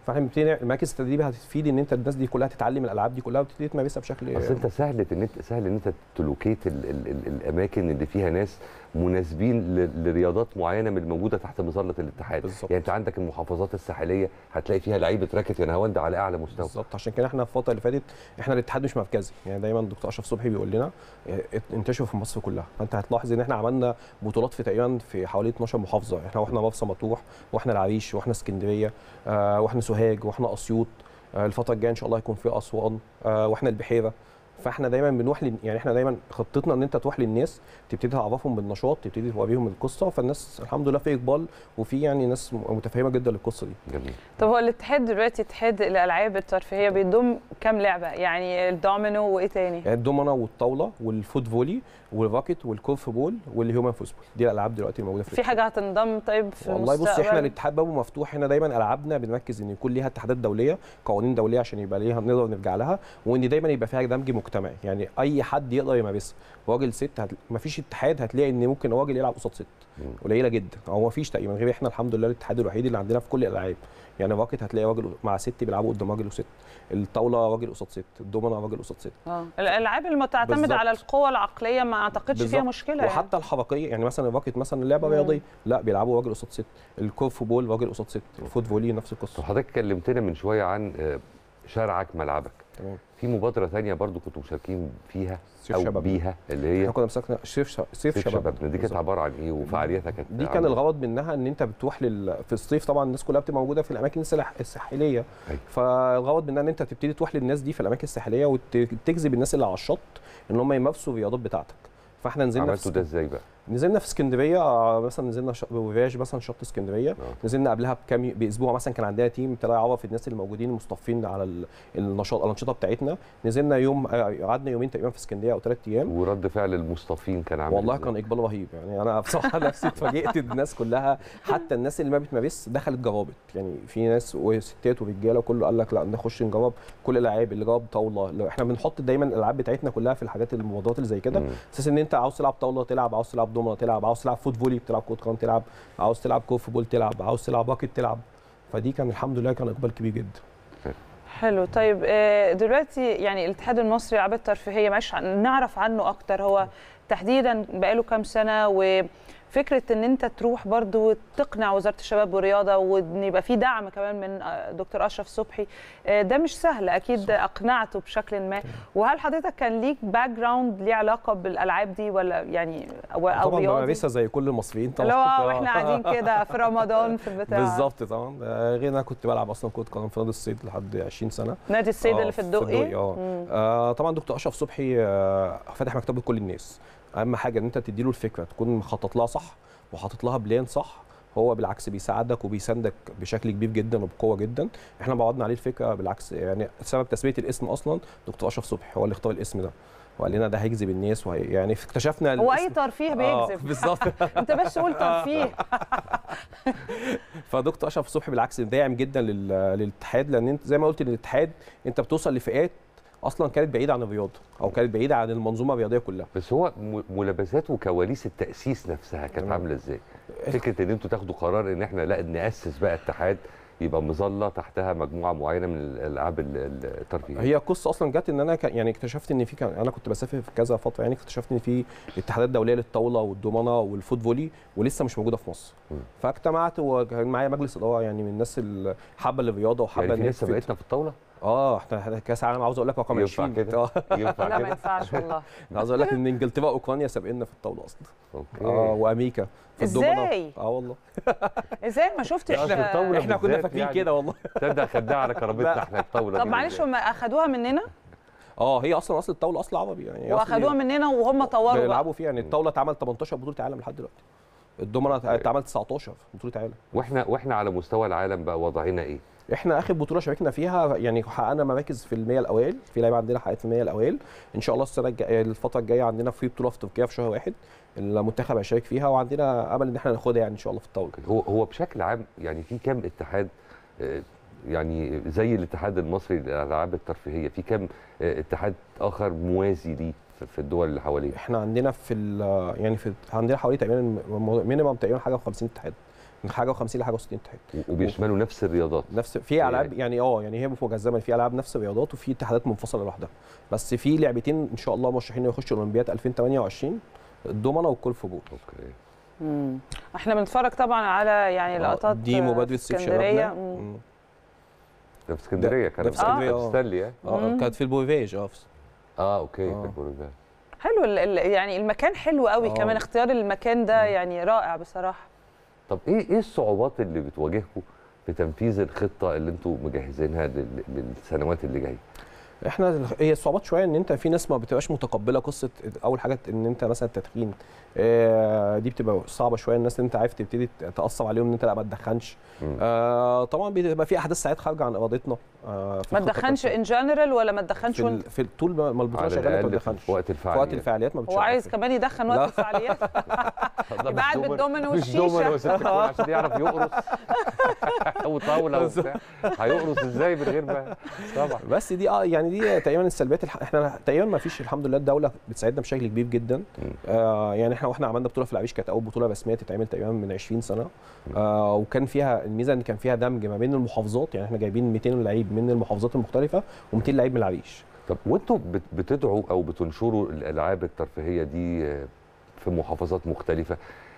فاحنا بنبتدي نعمل- المراكز التدريبيه هتفيد ان انت الناس دي كلها تتعلم الالعاب دي كلها وتبتدي تمارسها بشكل اصل انت سهل ان انت سهل ان انت تلوكيت ال ال ال الاماكن اللي فيها ناس مناسبين ل- لرياضات معينه من الموجوده تحت مظله الاتحاد بالظبط. يعني انت عندك المحافظات الساحليه هتلاقي فيها لعيبه راكت يا نهاوند على اعلى مستوى بالظبط عشان كده احنا في الفتره اللي فاتت احنا الاتحاد مش مركزي يعني دايما الدكتور اشرف صبحي بيقول لنا اه، انتشروا في مصر كلها فانت هتلاحظ ان احنا عملنا بطولات في تقريبا في حوالي 12 محافظه احنا واحنا مرسى مطروح واحنا العريش واحنا اسكندريه اه، واحنا سوهاج واحنا اسيوط اه، الفتره الجايه ان شاء الله هيكون في اسوان اه، واحنا البحيره فاحنا دايما بنروح لل... يعني احنا دايما خطتنا ان انت تروح للناس تبتدي تعرفهم بالنشاط تبتدي توريهم القصه فالناس الحمد لله في اقبال وفي يعني ناس متفهمه جدا للقصه دي جميل طب هو الاتحاد دلوقتي اتحاد الالعاب الترفيهيه بيضم كام لعبه يعني الدومينو وايه تاني يعني الدومنه والطاوله والفوت فولي والراكت والكورف بول والهيومن فوتبول دي الالعاب دلوقتي الموجوده في في حاجه هتنضم طيب في والله بص المستقبل؟ احنا الاتحاد بابه مفتوح هنا دايما العابنا بنركز ان يكون ليها اتحادات دوليه قوانين دوليه عشان يبقى ليها نقدر نرجع لها وان دايما يبقى فيها دمج مجتمعي يعني اي حد يقدر يمارسها راجل ست هت... مفيش اتحاد هتلاقي ان ممكن راجل يلعب قصاد ست مم. قليله جدا او مفيش تقريبا غير احنا الحمد لله الاتحاد الوحيد اللي عندنا في كل الالعاب يعني الراكت هتلاقي راجل مع ست بيلعبوا قدام راجل وست الطاوله راجل قصاد ست الدومنه راجل قصاد ست اه الالعاب اللي تعتمد بالظبط. على القوه العقليه ما اعتقدش فيها بالظبط. مشكله يعني. وحتى الحركيه يعني مثلا الراكت مثلا لعبه مم. رياضيه لا بيلعبوا راجل قصاد ست الكورف بول راجل قصاد ست الفوت فولي نفس طب القصه حضرتك كلمتنا من شويه عن آه، شارعك ملعبك تمام في مبادره تانية برضو كنتوا مشاركين فيها سيف او شبابنا. بيها اللي هي احنا كنا مسكنا سيف شا... سيف, سيف شباب شبابنا دي كانت عباره عن ايه وفعالياتها كانت دي كان عاملة إيه؟ الغرض منها ان انت بتروح لل... في الصيف طبعا الناس كلها بتبقى موجوده في الاماكن السلاح... الساحليه أيوة. فالغرض منها ان انت تبتدي تروح للناس دي في الاماكن الساحليه وتجذب الناس اللي على الشط ان هم يمارسوا الرياضات بتاعتك فاحنا نزلنا في عملتوا ده ازاي بقى؟ نزلنا في اسكندريه آه، مثلا نزلنا ش... بوفاج مثلا شط اسكندريه آه. نزلنا قبلها بكام ي- باسبوع مثلا كان عندنا تيم ابتدى يعرف الناس اللي موجودين المصطفين على ال- النشاط الانشطه بتاعتنا نزلنا يوم آه، قعدنا يومين تقريبا في اسكندريه او ثلاث ايام ورد فعل المصطفين كان عامل والله إزاي؟ كان اقبال رهيب يعني انا بصراحه نفسي اتفاجئت الناس كلها حتى الناس اللي ما بتمارس دخلت جربت يعني في ناس وستات ورجاله كله قال لك لا نخش نجرب كل الالعاب اللي جرب طاوله لو احنا بنحط دايما الالعاب بتاعتنا كلها في الحاجات المبادرات اللي زي كده مم. اساس ان انت عاوز تلعب طاوله تلعب عاوز تلعب دومنه تلعب عاوز تلعب فوت فولي بتلعب كره قدم تلعب عاوز تلعب كوف بول تلعب عاوز تلعب باكت تلعب فدي كان الحمد لله كان اقبال كبير جدا حلو طيب آه، دلوقتي يعني الاتحاد المصري للالعاب الترفيهيه معلش عن- نعرف عنه اكتر هو تحديدا بقاله كام سنه وفكره ان انت تروح برضو تقنع وزاره الشباب والرياضه وان يبقى في دعم كمان من آه، دكتور اشرف صبحي آه، ده مش سهل اكيد اقنعته بشكل ما وهل حضرتك كان ليك باك جراوند ليه علاقه بالالعاب دي ولا يعني او, أو طبعا رياضي بمارسها زي كل المصريين طبعا اللي هو واحنا قاعدين كده في رمضان في البتاع بالظبط طبعا آه، غير انا كنت بلعب اصلا كره قدم في نادي الصيد لحد 20 سنه نادي السيد آه، اللي في الدقي اه مم. آه، طبعا دكتور اشرف صبحي آه، فاتح مكتبه لكل الناس اهم حاجه ان انت تديله الفكره تكون مخطط لها صح وحاطط لها بلان صح هو بالعكس بيساعدك وبيساندك بشكل كبير جدا وبقوه جدا احنا بعضنا عليه الفكره بالعكس يعني سبب تسميه الاسم اصلا دكتور اشرف صبحي هو اللي اختار الاسم ده وقال لنا ده هيجذب الناس وهي يعني اكتشفنا هو اي الاسم- ترفيه آه، بيجذب بالظبط انت بس قول ترفيه فدكتور اشرف صبحي بالعكس داعم جدا لل- للاتحاد لان انت زي ما قلت الاتحاد انت بتوصل لفئات اصلا كانت بعيده عن الرياضه او كانت بعيده عن المنظومه الرياضيه كلها بس هو م- ملابسات وكواليس التاسيس نفسها كانت تمام. عامله ازاي؟ فكره ان انتوا تاخدوا قرار ان احنا لا ناسس بقى اتحاد يبقى مظله تحتها مجموعه معينه من الالعاب ال- ال- الترفيهيه هي القصه اصلا جت ان انا كان يعني اكتشفت ان في كان انا كنت بسافر في كذا فتره يعني اكتشفت ان في اتحادات دوليه للطاوله والدومنه والفوت فولي ولسه مش موجوده في مصر مم. فاجتمعت وكان معايا مجلس اداره يعني من الناس اللي حابه الرياضه وحابه يعني في إن هي ناس تفيد. سبقتنا في الطاوله اه احنا إحنا كاس العالم عاوز اقول لك رقم ينفع 20 كده؟ آه، ينفع لا ما كده؟ ينفعش والله عاوز اقول لك ان انجلترا واوكرانيا سابقنا في الطاوله اصلا اوكي اه وامريكا في الدومنة. ازاي؟ اه والله ازاي ما شفتش لا، في الطاولة احنا كنا بالذات فاكرين يعني. كده والله تصدق خدناها على كرامتنا احنا الطاوله طب دي معلش بالذات. هم اخدوها مننا اه هي اصلا اصل الطاوله اصل عربي يعني هي أصل واخدوها مننا وهم طوروا بقى بيلعبوا فيها يعني الطاوله اتعمل 18 بطوله عالم لحد دلوقتي الدومنه اتعمل 19 بطوله عالم واحنا واحنا على مستوى العالم بقى وضعنا ايه؟ احنا اخر بطوله شاركنا فيها يعني حققنا مراكز في المية الاوائل في لعيبه عندنا حققت في المية الاوائل ان شاء الله السنه الجايه الفتره الجايه عندنا في بطوله في تركيا في شهر واحد المنتخب هيشارك فيها وعندنا امل ان احنا ناخدها يعني ان شاء الله في الطاوله هو هو بشكل عام يعني في كام اتحاد آه، يعني زي الاتحاد المصري للالعاب الترفيهيه في كام آه، اتحاد اخر موازي ليه في- في الدول اللي حواليه احنا عندنا في ال- يعني في عندنا حوالي تقريبا مينيمم تقريبا حاجه و50 اتحاد من حاجه و50 لحاجه و60 اتحاد و- وبيشملوا نفس الرياضات نفس في العاب يعني اه يعني هي مجزمه في العاب نفس الرياضات وفي اتحادات منفصله لوحدها بس في لعبتين ان شاء الله مرشحين يخشوا اولمبياد 2028 الدومنه والكولف بول اوكي مم. احنا بنتفرج طبعا على يعني آه، لقطات دي في مبادره سيف اسكندريه شبابنا مم. مم. ده في اسكندريه ده كان في اسكندرية، في اه. ستانلي اه اه مم. كانت في البوفيج اه اه اوكي آه. في البروفان. حلو ال- ال- يعني المكان حلو قوي آه. كمان اختيار المكان ده يعني رائع بصراحه طب ايه ايه الصعوبات اللي بتواجهكم في تنفيذ الخطه اللي انتم مجهزينها لل- للسنوات اللي جايه احنا ال- هي الصعوبات شويه ان انت في ناس ما بتبقاش متقبله قصه اول حاجه ان انت مثلا التدخين آه، دي بتبقى صعبه شويه الناس اللي انت عارف تبتدي تاثر عليهم ان انت لا ما تدخنش مم. آه، طبعا بيبقى في احداث ساعات خارجه عن ارادتنا آه، في ما الخطة تدخنش بتاعتنا. ان جنرال ولا ما تدخنش في, ال- وانت في طول ما ما البطوله على شغاله ما الاقل تدخنش في وقت في الفعاليات وقت الفعاليات ما هو بتشغلش عايز كمان يدخن وقت لا. الفعاليات لا، يبقى قاعد مش بالدومينو مش والشيشة. دومينو وست كون عشان يعرف يقرص وطاوله وبتاع هيقرص ازاي من غير ما طبعا بس دي اه يعني دي تقريبا السلبيات الح... احنا تقريبا ما فيش الحمد لله الدوله بتساعدنا بشكل كبير جدا آه يعني احنا واحنا عملنا بطوله في العريش كانت اول بطوله رسميه تتعمل تقريبا من 20 سنه آه وكان فيها الميزه ان كان فيها دمج ما بين المحافظات يعني احنا جايبين 200 لعيب من المحافظات المختلفه و200 لعيب من العريش طب وانتوا بت- بتدعوا او بتنشروا الالعاب الترفيهيه دي آه، في محافظات مختلفه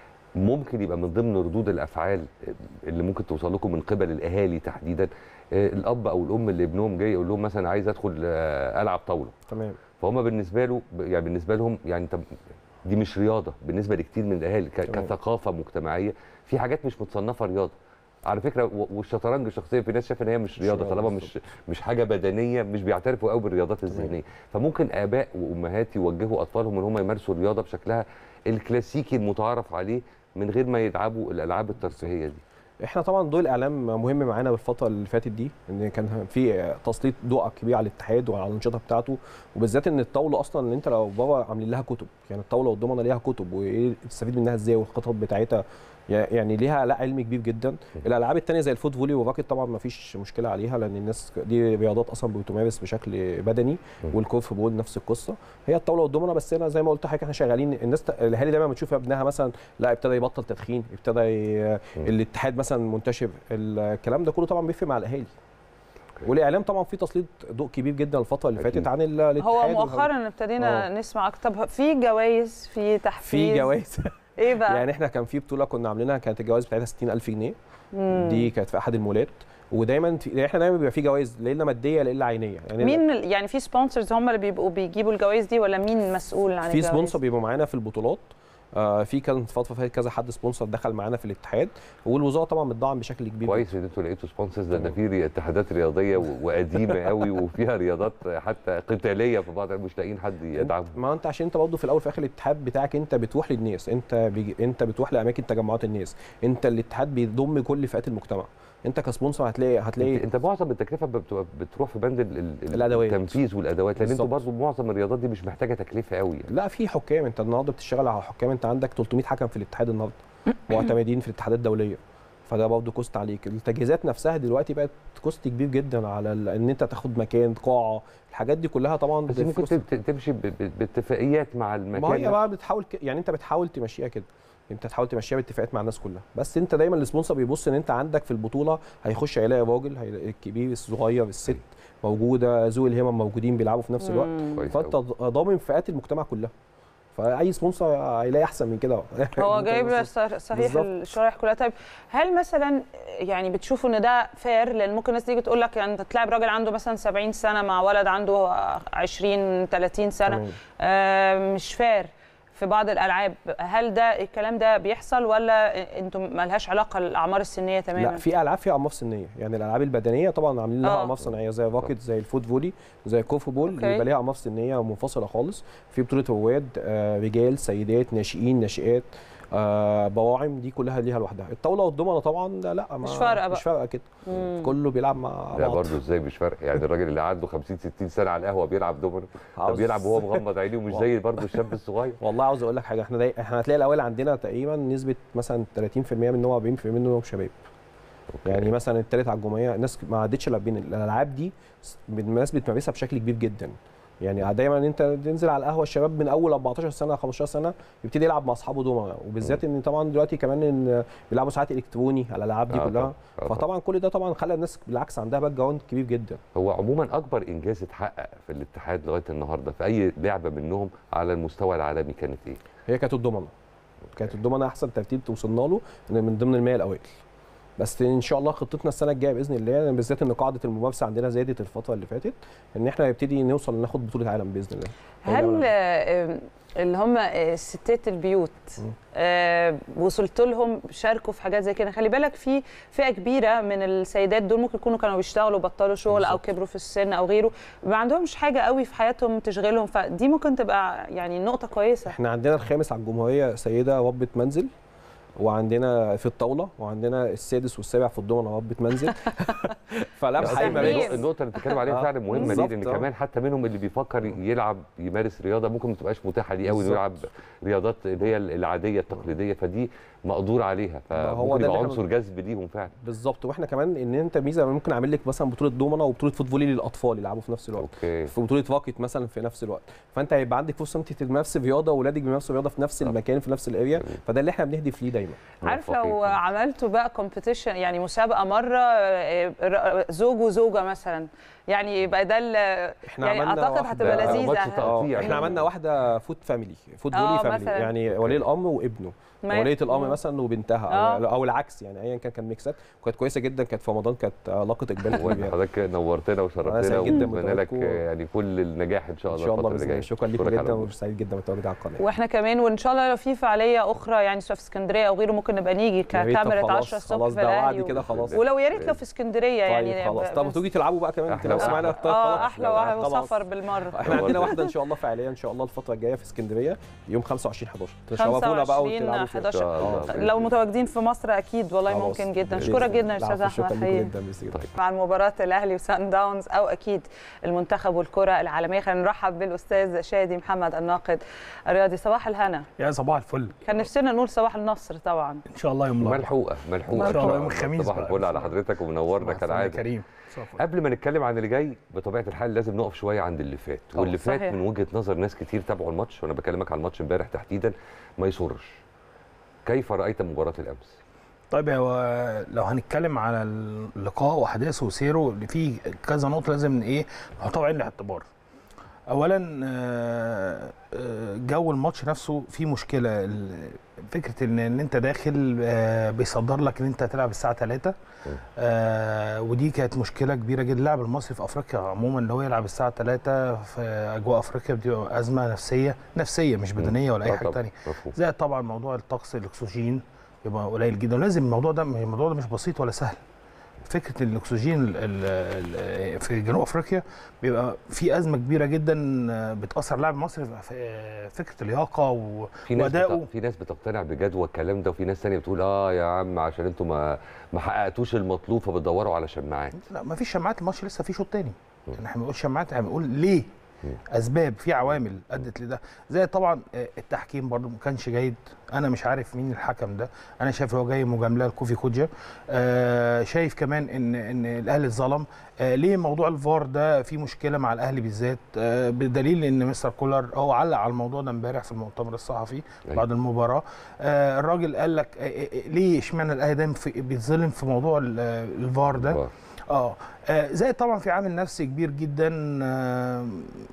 ممكن يبقى من ضمن ردود الافعال اللي ممكن توصل لكم من قبل الاهالي تحديدا آه، الاب او الام اللي ابنهم جاي يقول لهم مثلا عايز ادخل آه، العب طاوله تمام فهم بالنسبه له يعني بالنسبه لهم يعني طب دي مش رياضه بالنسبه لكتير من الاهالي ك- تمام. كثقافه مجتمعيه في حاجات مش متصنفه رياضه على فكره و- والشطرنج شخصيا في ناس شايفه ان هي مش رياضه رياضة طالما مش مش حاجه بدنيه مش بيعترفوا قوي بالرياضات الذهنيه فممكن اباء وامهات يوجهوا اطفالهم ان هم يمارسوا الرياضه بشكلها الكلاسيكي المتعارف عليه من غير ما يلعبوا الالعاب الترفيهيه دي احنا طبعا ضوء الاعلام مهم معانا بالفتره اللي فاتت دي ان كان في تسليط ضوء كبير على الاتحاد وعلى الانشطه بتاعته وبالذات ان الطاوله اصلا ان انت لو بابا عاملين لها كتب يعني الطاوله والضمنه ليها كتب وايه تستفيد منها ازاي والخطط بتاعتها يعني ليها لا علم كبير جدا الالعاب الثانيه زي الفوت فولي والراكت طبعا ما فيش مشكله عليها لان الناس دي رياضات اصلا بتمارس بشكل بدني والكورف بول نفس القصه هي الطاوله والضمنه بس انا زي ما قلت لحضرتك احنا شغالين الناس الاهالي دايما بتشوف ابنها مثلا لا ابتدى يبطل تدخين ابتدى ي... الاتحاد مثلا منتشر الكلام ده كله طبعا بيفرق مع الاهالي والاعلام طبعا في تسليط ضوء كبير جدا الفتره اللي أكيد. فاتت عن ال- الاتحاد هو والهو- مؤخرا ابتدينا آه. نسمع اكتر طب في جوائز في تحفيز في جوائز ايه بقى يعني احنا كان في بطوله كنا عاملينها كانت الجوائز بتاعتها 60000 جنيه مم. دي كانت في احد المولات ودايما في احنا دايما بيبقى في جوائز لا الا ماديه لا الا عينيه يعني مين ال- يعني في سبونسرز هم اللي بيبقوا بيجيبوا الجوائز دي ولا مين مسؤول عن في الجوائز سبونسر بيبقوا معانا في البطولات آه في كان فتره فاتت كذا حد سبونسر دخل معانا في الاتحاد والوزاره طبعا بتدعم بشكل كبير كويس ان انتوا لقيتوا سبونسرز لان تمام. في ري- اتحادات رياضيه و- وقديمه قوي وفيها رياضات حتى قتاليه في بعض مش لاقيين حد يدعمهم ما انت عشان انت برضه في الاول وفي الاخر الاتحاد بتاعك انت بتروح للناس انت بيجي انت بتروح لاماكن تجمعات الناس انت الاتحاد بيضم كل فئات المجتمع انت كسبونسر هتلاقي هتلاقي انت, انت معظم التكلفه بتبقى بتروح في بند ال- ال- الأدوات. التنفيذ والادوات لان انتوا بالظبط. برضه معظم الرياضات دي مش محتاجه تكلفه قوي يعني. لا في حكام انت النهارده بتشتغل على حكام انت عندك 300 حكم في الاتحاد النهارده معتمدين في الاتحادات الدوليه فده برضه كوست عليك التجهيزات نفسها دلوقتي بقت كوست كبير جدا على ال- ان انت تاخد مكان قاعه الحاجات دي كلها طبعا بس بت- ممكن كوست. ت- ت- تمشي ب- ب- باتفاقيات مع المكان ما هي نفسه. بقى بتحاول ك... يعني انت بتحاول تمشيها كده انت تحاول تمشيها باتفاقات مع الناس كلها بس انت دايما السبونسر بيبص ان انت عندك في البطوله هيخش هيلاقي راجل هيلاقي الكبير الصغير الست موجوده ذوي الهمم موجودين بيلعبوا في نفس الوقت مم. كويس فانت أوي. ضامن فئات المجتمع كلها فاي سبونسر هيلاقي احسن من كده هو انت جايب بص- صح- صحيح بالظبط. الشرايح كلها طيب هل مثلا يعني بتشوفوا ان ده فير لان ممكن الناس تيجي تقول لك يعني انت تلاعب راجل عنده مثلا 70 سنه مع ولد عنده 20 30 سنه تمام. آه مش فير في بعض الالعاب هل ده الكلام ده بيحصل ولا انتم مالهاش علاقه الاعمار السنيه تماما لا في العاب فيها اعمار سنيه يعني الالعاب البدنيه طبعا عاملين لها آه. اعمار صناعيه زي الراكت زي الفوت فولي زي الكوفو بول أوكي. بيبقى ليها اعمار سنيه منفصله خالص في بطوله رواد آه، رجال سيدات ناشئين ناشئات آه، بواعم دي كلها ليها لوحدها الطاوله والضمنه طبعا لا, لا ما مش فارقة مش فارقه كده مم. كله بيلعب مع لا بعض برضه ازاي مش فارق يعني الراجل اللي عنده 50 60 سنه على القهوه بيلعب دومينو طب عاوز- بيلعب وهو مغمض عينيه ومش زي برضه الشاب الصغير والله عاوز اقول لك حاجه احنا داي... احنا هتلاقي الاوائل عندنا تقريبا نسبه مثلا 30% منهم 40% منهم شباب يعني مثلا التالت على الجمهوريه الناس ما عدتش لاعبين الالعاب دي س- الناس بتمارسها بشكل كبير جدا يعني دايما انت تنزل على القهوه الشباب من اول 14 سنه 15 سنه يبتدي يلعب مع اصحابه دوما وبالذات ان طبعا دلوقتي كمان ان بيلعبوا ساعات الكتروني على الالعاب دي آه كلها طبعاً، آه فطبعا كل ده طبعا خلى الناس بالعكس عندها باك جراوند كبير جدا هو عموما اكبر انجاز اتحقق في الاتحاد لغايه النهارده في اي لعبه منهم على المستوى العالمي كانت ايه؟ هي كانت الضمنه كانت الضمنه احسن ترتيب توصلنا له إن من ضمن المية الاوائل بس ان شاء الله خطتنا السنه الجايه باذن الله بالذات ان قاعده الممارسه عندنا زادت الفتره اللي فاتت ان احنا نبتدي نوصل ناخد بطوله عالم باذن الله هل آه، اللي هم آه، ستات البيوت مم. آه، وصلت لهم شاركوا في حاجات زي كده خلي بالك في فئه كبيره من السيدات دول ممكن يكونوا كانوا بيشتغلوا بطلوا شغل او بالظبط. كبروا في السن او غيره ما عندهمش حاجه قوي في حياتهم تشغلهم فدي ممكن تبقى يعني نقطه كويسه احنا عندنا الخامس على الجمهوريه سيده ربة منزل وعندنا في الطاوله وعندنا السادس والسابع في الضمنه ربة منزل فلا أصلاً بحي ما مساهمين. بين النقطة اللي بتتكلم عليها آه، فعلا مهمة ليه؟ بالظبط، لأن آه. كمان حتى منهم اللي بيفكر يلعب يمارس رياضة ممكن ما تبقاش متاحة ليه قوي إنه بالظبط. يلعب رياضات اللي هي العادية التقليدية فدي مقدور عليها هو فممكن ده يبقى اللي إحنا- عنصر جذب ليهم فعلا بالظبط واحنا كمان ان انت ميزه ممكن اعمل لك مثلا بطوله دومنه وبطوله فوتفولي للاطفال يلعبوا في نفس الوقت اوكي في بطوله راكت مثلا في نفس الوقت فانت هيبقى عندك فرصه انت تمارسي رياضه واولادك بيمارسوا رياضه في نفس صح. المكان في نفس الاريا جميل. فده اللي احنا بنهدف ليه دايما عارف موفقين. لو عملتوا بقى كومبيتيشن يعني مسابقه مره آه، آه، زوج وزوجه مثلا يعني يبقى ده ال- احنا يعني عملنا اعتقد واحدة- هتبقى ماتش لذيذه تقطيع. اه يعني. احنا عملنا واحده فوت فاميلي فوت آه، فولي فاميلي مثلاً. يعني أوكي. ولي الامر وابنه ما- وليه الامر مم. مثلا وبنتها آه. او, أو العكس يعني ايا كان كان ميكسات وكانت كويسه جدا كانت في رمضان كانت علاقه اقبال كبير يعني. حضرتك نورتنا أنا وشرفتنا سعيد جدا ونتمنى لك بتواجدكم. يعني كل النجاح ان شاء ان الله شاء الله الفترة اللي باذن الله جاية. شكرا لكم أشكرك على جدا وجودك. وسعيد جدا بالتواجد على القناه واحنا كمان وان شاء الله لو في فعاليه اخرى يعني سواء في اسكندريه او غيره ممكن نبقى نيجي يا ريت، طب ككاميرا خلاص- 10 الصبح خلاص في ده وعد الاهلي كده خلاص ولو يا ريت لو في اسكندريه يعني طيب خلاص ب- طب بس- تيجي تلعبوا بقى كمان أحلى لو وأحلى. سمعنا اختار اه خلاص. احلى واحد خلاص. وسفر بالمره احنا عندنا واحده ان شاء الله فعاليه ان شاء الله الفتره الجايه في اسكندريه يوم 25 11 تشرفونا بقى 25 وتلعبوا فيها. 11 شاء الله. آه. لو متواجدين في مصر اكيد والله خلاص. ممكن جدا بإذن اشكرك الله. جدا يا استاذ العفو، احمد شكرا لكم حقيقي جدا بإذن الله. مع مباراة الأهلي وسان داونز أو أكيد المنتخب والكرة العالمية خلينا نرحب بالأستاذ شادي محمد الناقد الرياضي صباح الهنا يا صباح الفل كان نفسنا نقول صباح النصر طبعا ان شاء الله يوم الاربعاء ملحوقة ملحوقة إن شاء الله يوم الخميس صباح بقى. الفل على حضرتك ومنورنا صباح الفل يا كالعادة كريم صباح الفل. قبل ما نتكلم عن اللي جاي بطبيعه الحال لازم نقف شويه عند اللي فات طبعا. واللي فات صحيح. من وجهه نظر ناس كتير تابعوا الماتش وانا بكلمك على الماتش امبارح تحديدا ما يسرش كيف رايت مباراه الامس طيب هو لو هنتكلم على اللقاء واحداثه وسيره اللي فيه كذا نقطه لازم ايه نحطها بعين الاعتبار اولا آه، آه، جو الماتش نفسه فيه مشكله ال- فكره ان ان انت داخل آه، بيصدر لك ان انت هتلعب الساعه 3 آه ودي كانت مشكله كبيره جدا اللاعب المصري في افريقيا عموما اللي هو يلعب الساعه 3 في اجواء افريقيا بتبقى ازمه نفسيه نفسيه مش بدنيه ولا اي آه حاجه طبعاً، ثانيه مفهوم. زائد طبعا موضوع الطقس الاكسجين يبقى قليل جدا ولازم الموضوع ده الموضوع ده مش بسيط ولا سهل فكره الاكسجين ال- ال- ال- في جنوب افريقيا بيبقى في ازمه كبيره جدا بتاثر اللاعب المصري في فكره اللياقه و- في ناس وادائه بت... في ناس بتقتنع بجدوى الكلام ده وفي ناس ثانيه بتقول اه يا عم عشان انتوا ما ما حققتوش المطلوب فبتدوروا على شماعات لا ما فيش شماعات الماتش لسه في شوط تاني يعني احنا بنقول شماعات احنا بنقول ليه اسباب في عوامل ادت لده زي طبعا آه، التحكيم برضو ما كانش جيد انا مش عارف مين الحكم ده انا شايف هو جاي مجامله لكوفي كوجا آه، شايف كمان ان ان الاهلي اتظلم آه، ليه موضوع الفار ده في مشكله مع الاهلي بالذات آه، بدليل ان مستر كولر هو علق على الموضوع ده امبارح في المؤتمر الصحفي أيوة. بعد المباراه آه، الراجل قال لك آه، آه، آه، ليه اشمعنى الاهلي دايما في- بيتظلم في موضوع ال- آه، الفار ده آه. اه آه، زائد طبعا في عامل نفسي كبير جدا آه،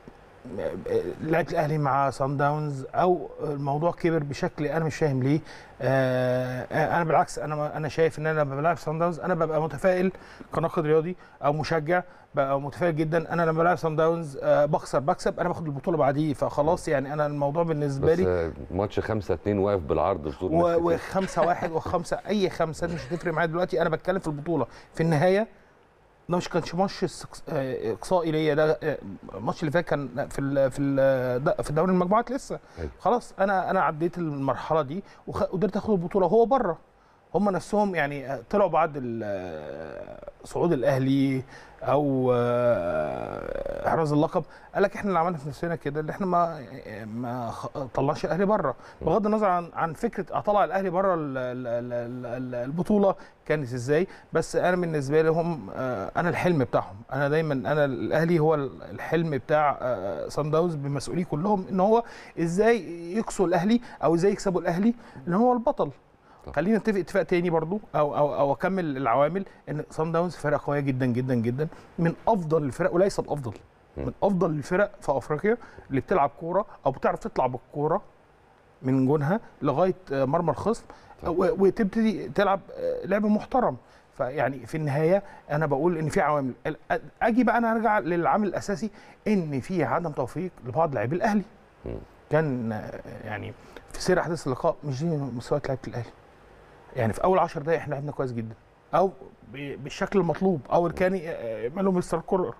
لعبه الاهلي مع سان داونز او الموضوع كبر بشكل انا مش فاهم ليه آه، انا بالعكس انا انا شايف ان انا لما بلعب سان داونز انا ببقى متفائل كناقد رياضي او مشجع ببقى متفائل جدا انا لما بلعب سان داونز آه، بخسر بكسب انا باخد البطوله بعديه فخلاص يعني انا الموضوع بالنسبه بس لي آه، ماتش 5 2 واقف بالعرض بصدور ناس كتير. وخمسة واحد وخمسة أي خمسة مش هتفرق معايا دلوقتي أنا بتكلم في البطولة في النهاية ده مش كانش ماتش استقص- آه، اقصائي ليا ده آه، الماتش اللي فات كان في ال في ال ده- في دوري المجموعات لسه أيوة. خلاص انا انا عديت المرحله دي وخ- وقدرت اخد البطوله وهو بره هم نفسهم يعني طلعوا بعد ال- صعود الاهلي او آه، احراز اللقب قال لك احنا اللي عملنا في نفسنا كده اللي احنا ما ما خ- طلعش الاهلي بره بغض النظر عن عن فكره اطلع الاهلي بره ال- ال- ال- ال- البطوله كانت ازاي بس انا بالنسبه لي هم آه، انا الحلم بتاعهم انا دايما انا الاهلي هو الحلم بتاع سان داونز بمسؤوليه كلهم ان هو ازاي يقصوا الاهلي او ازاي يكسبوا الاهلي ان هو البطل طب. خلينا نتفق اتفاق تاني برضو او او او اكمل العوامل ان سان داونز فرقه قويه جدا جدا جدا من افضل الفرق وليس الافضل مم. من افضل الفرق في افريقيا اللي بتلعب كوره او بتعرف تطلع بالكوره من جونها لغايه آه، مرمى الخصم طب. و- وتبتدي تلعب آه، لعب محترم فيعني في النهايه انا بقول ان في عوامل ال- اجي بقى انا ارجع للعامل الاساسي ان في عدم توفيق لبعض لاعبي الاهلي مم. كان آه، يعني في سير احداث اللقاء مش دي مستويات لعيبه الاهلي يعني في اول 10 دقائق احنا لعبنا كويس جدا او ب- بالشكل المطلوب او اللي كان يعمله مستر كولر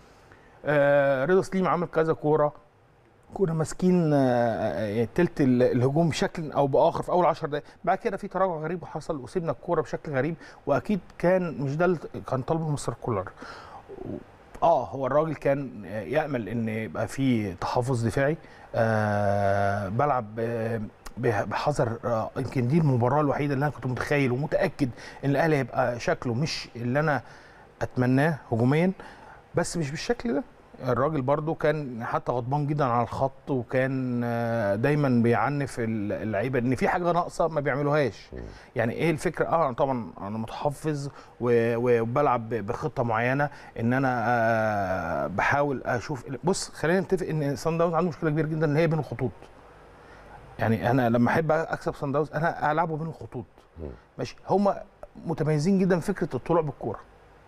آه رضا سليم عمل كذا كوره كنا ماسكين آه، آه، تلت ال- الهجوم بشكل او باخر في اول 10 دقائق بعد كده في تراجع غريب وحصل وسيبنا الكوره بشكل غريب واكيد كان مش ده اللي كان طالبه مستر كولر اه هو الراجل كان يامل ان يبقى في تحفظ دفاعي آه بلعب آه، به- بحذر آه، يمكن دي المباراه الوحيده اللي انا كنت متخيل ومتاكد ان الاهلي هيبقى شكله مش اللي انا اتمناه هجوميا بس مش بالشكل ده الراجل برضو كان حتى غضبان جدا على الخط وكان آه، دايما بيعنف ال- اللعيبه ان في حاجه ناقصه ما بيعملوهاش يعني ايه الفكره اه طبعا انا متحفظ و- وبلعب ب- بخطه معينه ان انا آه، بحاول اشوف بص خلينا نتفق ان سان داونز عنده مشكله كبيره جدا ان هي بين الخطوط يعني انا لما احب اكسب سان داونز انا العبه بين الخطوط مم. ماشي هم متميزين جدا في فكره الطلوع بالكوره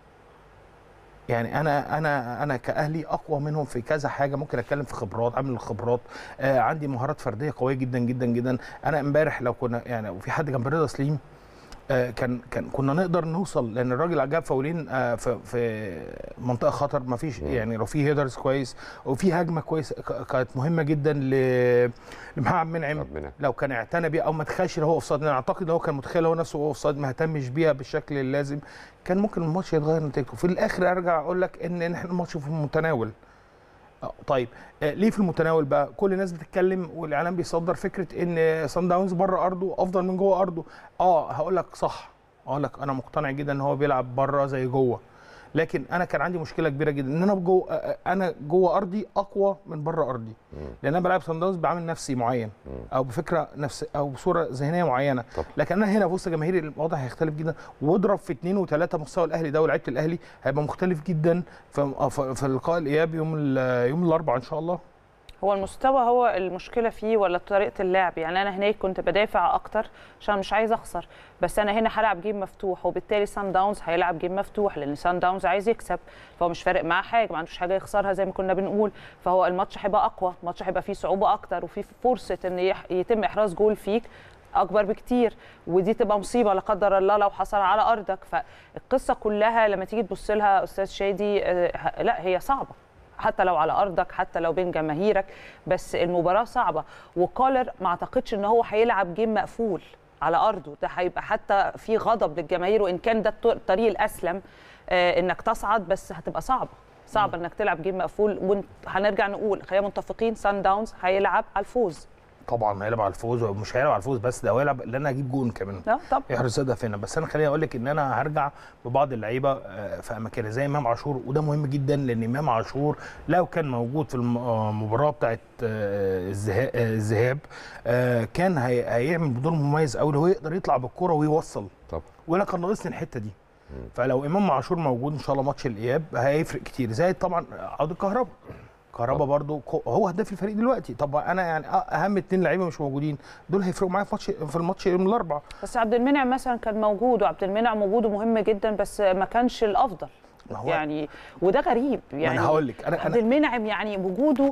يعني انا انا انا كاهلي اقوى منهم في كذا حاجه ممكن اتكلم في خبرات عامل الخبرات آه عندي مهارات فرديه قويه جدا جدا جدا انا امبارح لو كنا يعني وفي حد جنب رضا سليم آه كان كان كنا نقدر نوصل لان الراجل جاب فاولين آه في في منطقه خطر ما فيش يعني لو في هيدرز كويس وفي هجمه كويسه ك- كانت مهمه جدا ل- لمحمد منعم طب منعم. لو كان اعتنى بيها او ما تخيلش ان هو اوفسايد انا اعتقد هو كان متخيل هو نفسه هو اوفسايد ما اهتمش بيها بالشكل اللازم كان ممكن الماتش يتغير نتيجته في الاخر ارجع اقول لك ان إن احنا الماتش في المتناول آه، طيب آه، ليه في المتناول بقى كل الناس بتتكلم والاعلام بيصدر فكره ان سان داونز بره ارضه افضل من جوه ارضه اه هقول لك صح اقول لك انا مقتنع جدا ان هو بيلعب بره زي جوه لكن انا كان عندي مشكله كبيره جدا ان انا جوه انا جوه ارضي اقوى من بره ارضي لان انا بلعب سان داونز بعامل نفسي معين او بفكره نفس او بصوره ذهنيه معينه طب. لكن انا هنا وسط جماهيري الوضع هيختلف جدا واضرب في اثنين وثلاثه مستوى الاهلي ده ولعيبه الاهلي هيبقى مختلف جدا في في- في لقاء الاياب يوم ال- يوم الاربعاء ان شاء الله هو المستوى هو المشكله فيه ولا طريقه اللعب يعني انا هناك كنت بدافع اكتر عشان مش عايزه اخسر بس انا هنا هلعب جيم مفتوح وبالتالي سان داونز هيلعب جيم مفتوح لان سان داونز عايز يكسب فهو مش فارق معاه حاجه ما عندوش حاجه يخسرها زي ما كنا بنقول فهو الماتش هيبقى اقوى الماتش هيبقى فيه صعوبه اكتر وفي فرصه ان يح- يتم احراز جول فيك اكبر بكتير ودي تبقى مصيبه لا قدر الله لو حصل على ارضك فالقصه كلها لما تيجي تبص لها استاذ شادي آه، لا هي صعبه حتى لو على ارضك حتى لو بين جماهيرك بس المباراه صعبه وكولر ما اعتقدش ان هو هيلعب جيم مقفول على ارضه ده هيبقى حتى في غضب للجماهير وان كان ده الط- الطريق الاسلم آه، انك تصعد بس هتبقى صعبه صعب انك تلعب جيم مقفول وهنرجع نقول خلينا متفقين سان داونز هيلعب على الفوز طبعا هيلعب على الفوز ومش هيلعب على الفوز بس ده هو هيلعب ان انا اجيب جون كمان لا طب يحرز هدف هنا بس انا خليني اقول لك ان انا هرجع ببعض اللعيبه آه، في اماكنها زي امام عاشور وده مهم جدا لان امام عاشور لو كان موجود في الم- آه، المباراه بتاعت آه، الذها- آه، الذهاب آه، كان هي- هيعمل دور مميز قوي هو يقدر يطلع بالكره ويوصل طب وانا كان ناقصني الحته دي فلو امام عاشور موجود ان شاء الله ماتش الاياب هيفرق كتير زي طبعا عوده كهربا كهربا برضو كو- هو هداف الفريق دلوقتي طب انا يعني أ- اهم اتنين لعيبه مش موجودين دول هيفرقوا معايا في ماتش في الماتش يوم الاربعاء بس عبد المنعم مثلا كان موجود وعبد المنعم وجوده مهم جدا بس ما كانش الافضل ما هو يعني وده غريب ما يعني انا هقول لك انا عبد انا المنعم يعني وجوده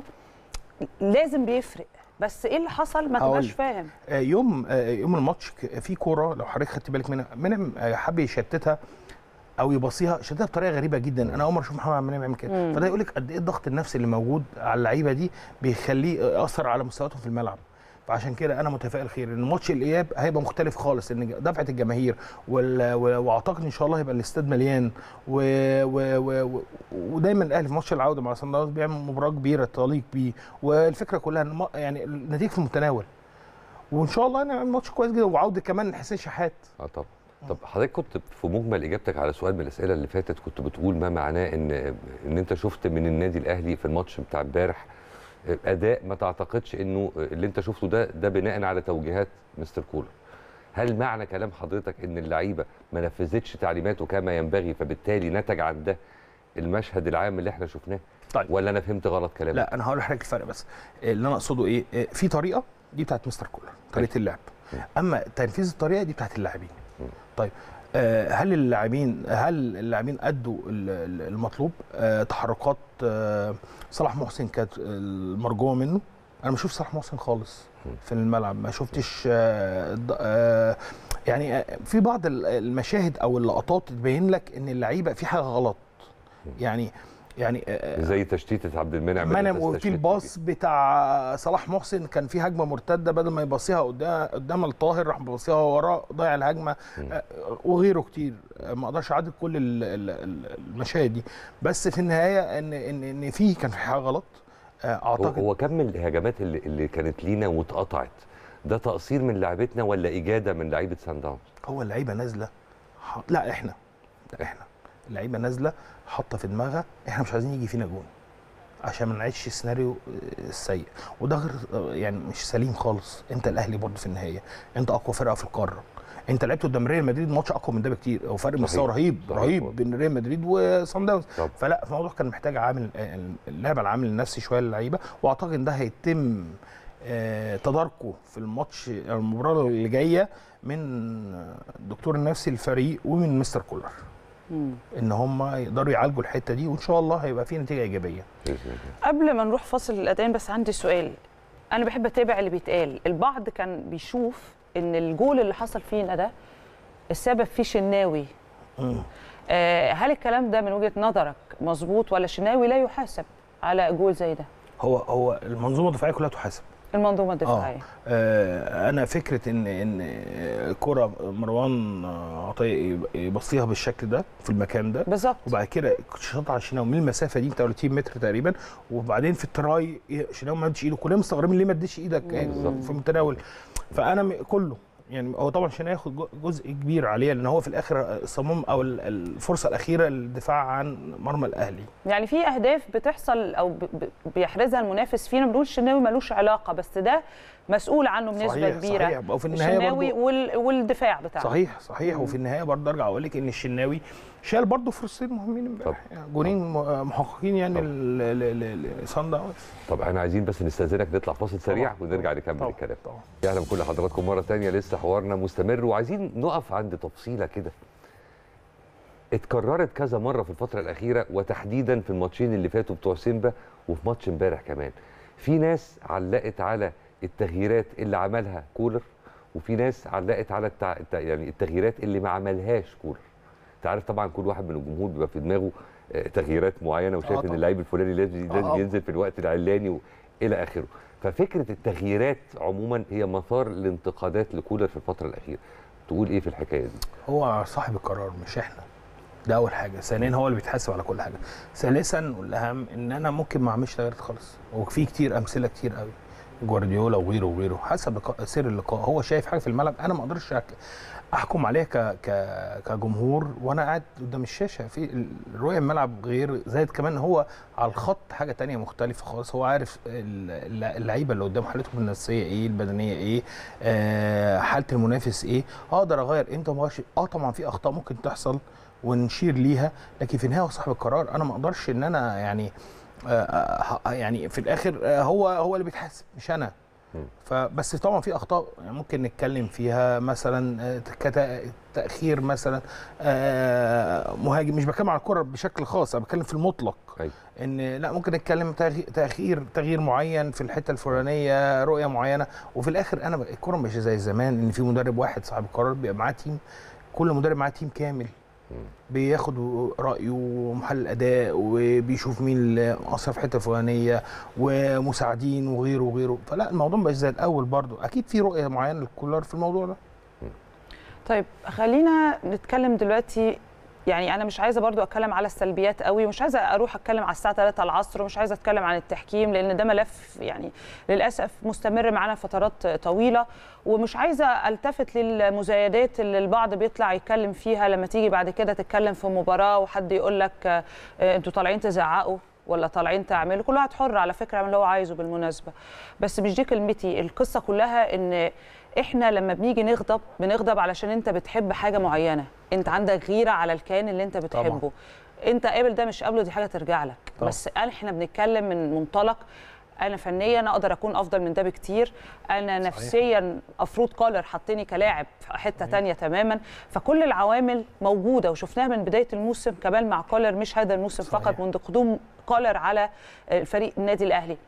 لازم بيفرق بس ايه اللي حصل ما هقول تبقاش لك. فاهم آه، يوم آه، يوم الماتش ك- في كوره لو حضرتك خدت بالك منها منعم آه، حب يشتتها او يبصيها شتتها بطريقه غريبه جدا انا اول مره اشوف محمد عبد المنعم يعمل كده مم. فده يقول لك قد ايه الضغط النفسي اللي موجود على اللعيبه دي بيخليه ياثر على مستوياتهم في الملعب فعشان كده انا متفائل خير ان ماتش الاياب هيبقى مختلف خالص لان دفعه الجماهير وال... و- واعتقد ان شاء الله هيبقى الاستاد مليان و... و... و... و... ودايما الاهلي في ماتش العوده مع صن داونز بيعمل مباراه كبيره تليق بيه والفكره كلها إن ما- يعني النتيجه في المتناول وان شاء الله نعمل ماتش كويس جدا وعوده كمان حسين شحات اه طبعا طب حضرتك كنت في مجمل اجابتك على سؤال من الاسئله اللي فاتت كنت بتقول ما معناه ان ان انت شفت من النادي الاهلي في الماتش بتاع امبارح اداء ما تعتقدش انه اللي انت شفته ده ده بناء على توجيهات مستر كولر هل معنى كلام حضرتك ان اللعيبه ما نفذتش تعليماته كما ينبغي فبالتالي نتج عن ده المشهد العام اللي احنا شفناه طيب. ولا انا فهمت غلط كلامك لا انا هقول لحضرتك الفرق بس اللي انا اقصده ايه إيه، في طريقه دي بتاعت مستر كولر طريقه اللعب م. اما تنفيذ الطريقه دي بتاعت اللاعبين م. طيب آه، هل اللاعبين هل اللاعبين ادوا ال- ال- المطلوب آه، تحركات آه، صلاح محسن كانت المرجوه منه انا ما شفتش صلاح محسن خالص م. في الملعب ما شفتش آه، ض- آه، يعني آه، في بعض ال- المشاهد او اللقطات تبين لك ان اللعيبه في حاجه غلط يعني يعني آه، زي تشتيته عبد المنعم اللي منعم أنت وفي استشهدت الباص بتاع صلاح محسن كان في هجمه مرتده بدل ما يبصيها قدام قدام الطاهر راح بيبصيها وراه ضيع الهجمه مم. آه، وغيره كتير آه، ما اقدرش اعدد كل ال- ال- ال- المشاهد دي بس في النهايه ان ان ان في كان في حاجه غلط آه، هو, اعتقد هو كم الهجمات اللي, اللي كانت لينا واتقطعت ده تقصير من لعيبتنا ولا اجاده من لعيبه سان داونز هو اللعيبه نازله ح- لا احنا لا احنا اللعيبه نازله حاطه في دماغها احنا مش عايزين يجي فينا جون عشان ما نعيش السيناريو آه، السيء وده غير آه، يعني مش سليم خالص انت الاهلي برضه في النهايه انت اقوى فرقه في القاره انت لعبت قدام ريال مدريد ماتش اقوى من ده بكتير هو فرق مستوى رهيب صحيح. رهيب بين ريال مدريد وصن داونز طب. فلا الموضوع كان محتاج عامل آه، اللعبه العامل النفسي شويه للعيبه واعتقد ان ده هيتم آه، تداركه في الماتش أو المباراه اللي جايه من الدكتور النفسي للفريق ومن مستر كولر مم. ان هم يقدروا يعالجوا الحته دي وان شاء الله هيبقى في نتيجه ايجابيه باذن الله قبل ما نروح فاصل الاذان بس عندي سؤال انا بحب اتابع اللي بيتقال البعض كان بيشوف ان الجول اللي حصل فينا ده السبب فيه شناوي آه، هل الكلام ده من وجهه نظرك مظبوط ولا شناوي لا يحاسب على جول زي ده هو هو المنظومه الدفاعيه كلها تحاسب المنظومه الدفاعيه آه انا فكره ان ان كره مروان عطيه يب- يبصيها بالشكل ده في المكان ده بالظبط وبعد كده شاط على الشناوي من المسافه دي 30 متر تقريبا وبعدين في التراي شناوي ما مدش ايده كلنا مستغربين ليه ما اديش ايدك يعني بالظبط. في المتناول فانا م- كله يعني هو طبعا شناوي ياخد جو- جزء كبير عليه لان هو في الاخر صمم او ال- الفرصه الاخيره للدفاع عن مرمى الاهلي يعني في اهداف بتحصل او ب- ب- بيحرزها المنافس فينا بنقول الشناوي ملوش علاقه بس ده مسؤول عنه بنسبه صحيح، كبيره صحيح. وفي النهاية الشناوي برضو- وال... والدفاع بتاعه صحيح صحيح مم. وفي النهايه برضه ارجع اقول لك ان الشناوي شال برضه فرصتين مهمين امبارح يعني جونين م- محققين يعني طبعا. لصن داونز طب احنا عايزين بس نستاذنك نطلع فاصل سريع طبعاً. ونرجع نكمل طبعاً. الكلام طبعا اهلا بكل حضراتكم مره تانية لسه حوارنا مستمر وعايزين نقف عند تفصيله كده اتكررت كذا مره في الفتره الاخيره وتحديدا في الماتشين اللي فاتوا بتوع سيمبا وفي ماتش امبارح كمان في ناس علقت على التغييرات اللي عملها كولر وفي ناس علقت على التع... الت- يعني التغييرات اللي ما عملهاش كولر انت عارف طبعا كل واحد من الجمهور بيبقى في دماغه آه، تغييرات معينه وشايف ان طبعاً. اللعيب الفلاني لازم لازم آه. ينزل في الوقت العلاني والى اخره ففكره التغييرات عموما هي مثار الانتقادات لكولر في الفتره الاخيره تقول ايه في الحكايه دي هو صاحب القرار مش احنا ده اول حاجه ثانيا هو اللي بيتحاسب على كل حاجه ثالثا والاهم ان انا ممكن ما اعملش تغييرات خالص وفي كتير امثله كتير قوي جوارديولا وغيره وغيره حسب لقاء سير اللقاء هو شايف حاجه في الملعب انا ما اقدرش أك- احكم عليها ك ك كجمهور وانا قاعد قدام الشاشه في ال- رؤيه الملعب غير زائد كمان هو على الخط حاجه تانية مختلفه خالص هو عارف ال- اللعيبه اللي قدام حالتهم النفسيه ايه البدنيه ايه آه حاله المنافس ايه اقدر اغير امتى ما أغيرش؟ اه طبعا في اخطاء ممكن تحصل ونشير ليها لكن في النهايه هو صاحب القرار انا ما اقدرش ان انا يعني آه، آه، يعني في الاخر آه، هو هو اللي بيتحاسب مش انا مم. فبس طبعا في اخطاء يعني ممكن نتكلم فيها مثلا آه، كتا- تاخير مثلا آه، مهاجم مش بتكلم على الكره بشكل خاص انا بتكلم في المطلق أيوة. ان لا ممكن نتكلم تغي- تاخير تغيير معين في الحته الفلانيه رؤيه معينه وفي الاخر انا ب- الكره مش زي زمان ان في مدرب واحد صاحب القرار بيبقى معاه تيم كل مدرب معاه تيم كامل بياخد رايه محلل اداء وبيشوف مين اللي مقصر في حته فلانيه ومساعدين وغيره وغيره فلا الموضوع مبقاش زي الاول برضو اكيد في رؤيه معينه للكولر في الموضوع ده طيب خلينا نتكلم دلوقتي يعني انا مش عايزه برضو اتكلم على السلبيات قوي ومش عايزه اروح اتكلم على الساعه 3 العصر ومش عايزه اتكلم عن التحكيم لان ده ملف يعني للاسف مستمر معانا فترات طويله ومش عايزه التفت للمزايدات اللي البعض بيطلع يتكلم فيها لما تيجي بعد كده تتكلم في مباراه وحد يقول لك آه، انتوا طالعين تزعقوا ولا طالعين تعملوا كل واحد حر على فكره يعمل اللي هو عايزه بالمناسبه بس مش دي كلمتي القصه كلها ان احنا لما بنيجي نغضب بنغضب علشان انت بتحب حاجه معينه انت عندك غيره على الكيان اللي انت بتحبه طبعا. انت قابل ده مش قابله دي حاجه ترجع لك طبعا. بس احنا بنتكلم من منطلق انا فنيا اقدر اكون افضل من ده بكتير انا نفسيا افروض كولر حطني كلاعب في حته تانية تماما فكل العوامل موجوده وشفناها من بدايه الموسم كمان مع كولر مش هذا الموسم صحيح. فقط منذ قدوم كولر على الفريق النادي الاهلي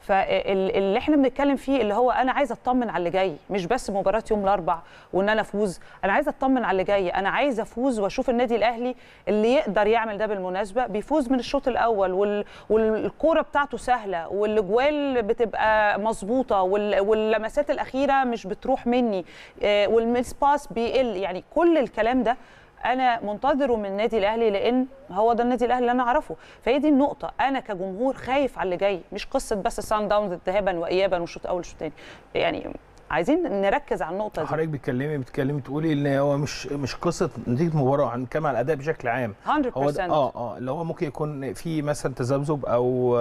فاللي احنا بنتكلم فيه اللي هو انا عايزه اطمن على اللي جاي مش بس مباراه يوم الاربع وان انا افوز انا عايزه اطمن على اللي جاي انا عايزه افوز واشوف النادي الاهلي اللي يقدر يعمل ده بالمناسبه بيفوز من الشوط الاول وال... والكوره بتاعته سهله والاجوال بتبقى مظبوطه وال... واللمسات الاخيره مش بتروح مني آه، والميس باس بيقل يعني كل الكلام ده انا منتظره من النادي الاهلي لان هو ده النادي الاهلي اللي انا اعرفه فهي دي النقطه انا كجمهور خايف على اللي جاي مش قصه بس سان داونز ذهابا وايابا والشوط الاول والشوط الثاني يعني عايزين نركز على النقطه دي حضرتك بتتكلمي بتتكلمي تقولي ان هو مش مش قصه نتيجه مباراه هنتكلم على الاداء بشكل عام 100% هو ده- اه اه اللي هو ممكن يكون في مثلا تذبذب او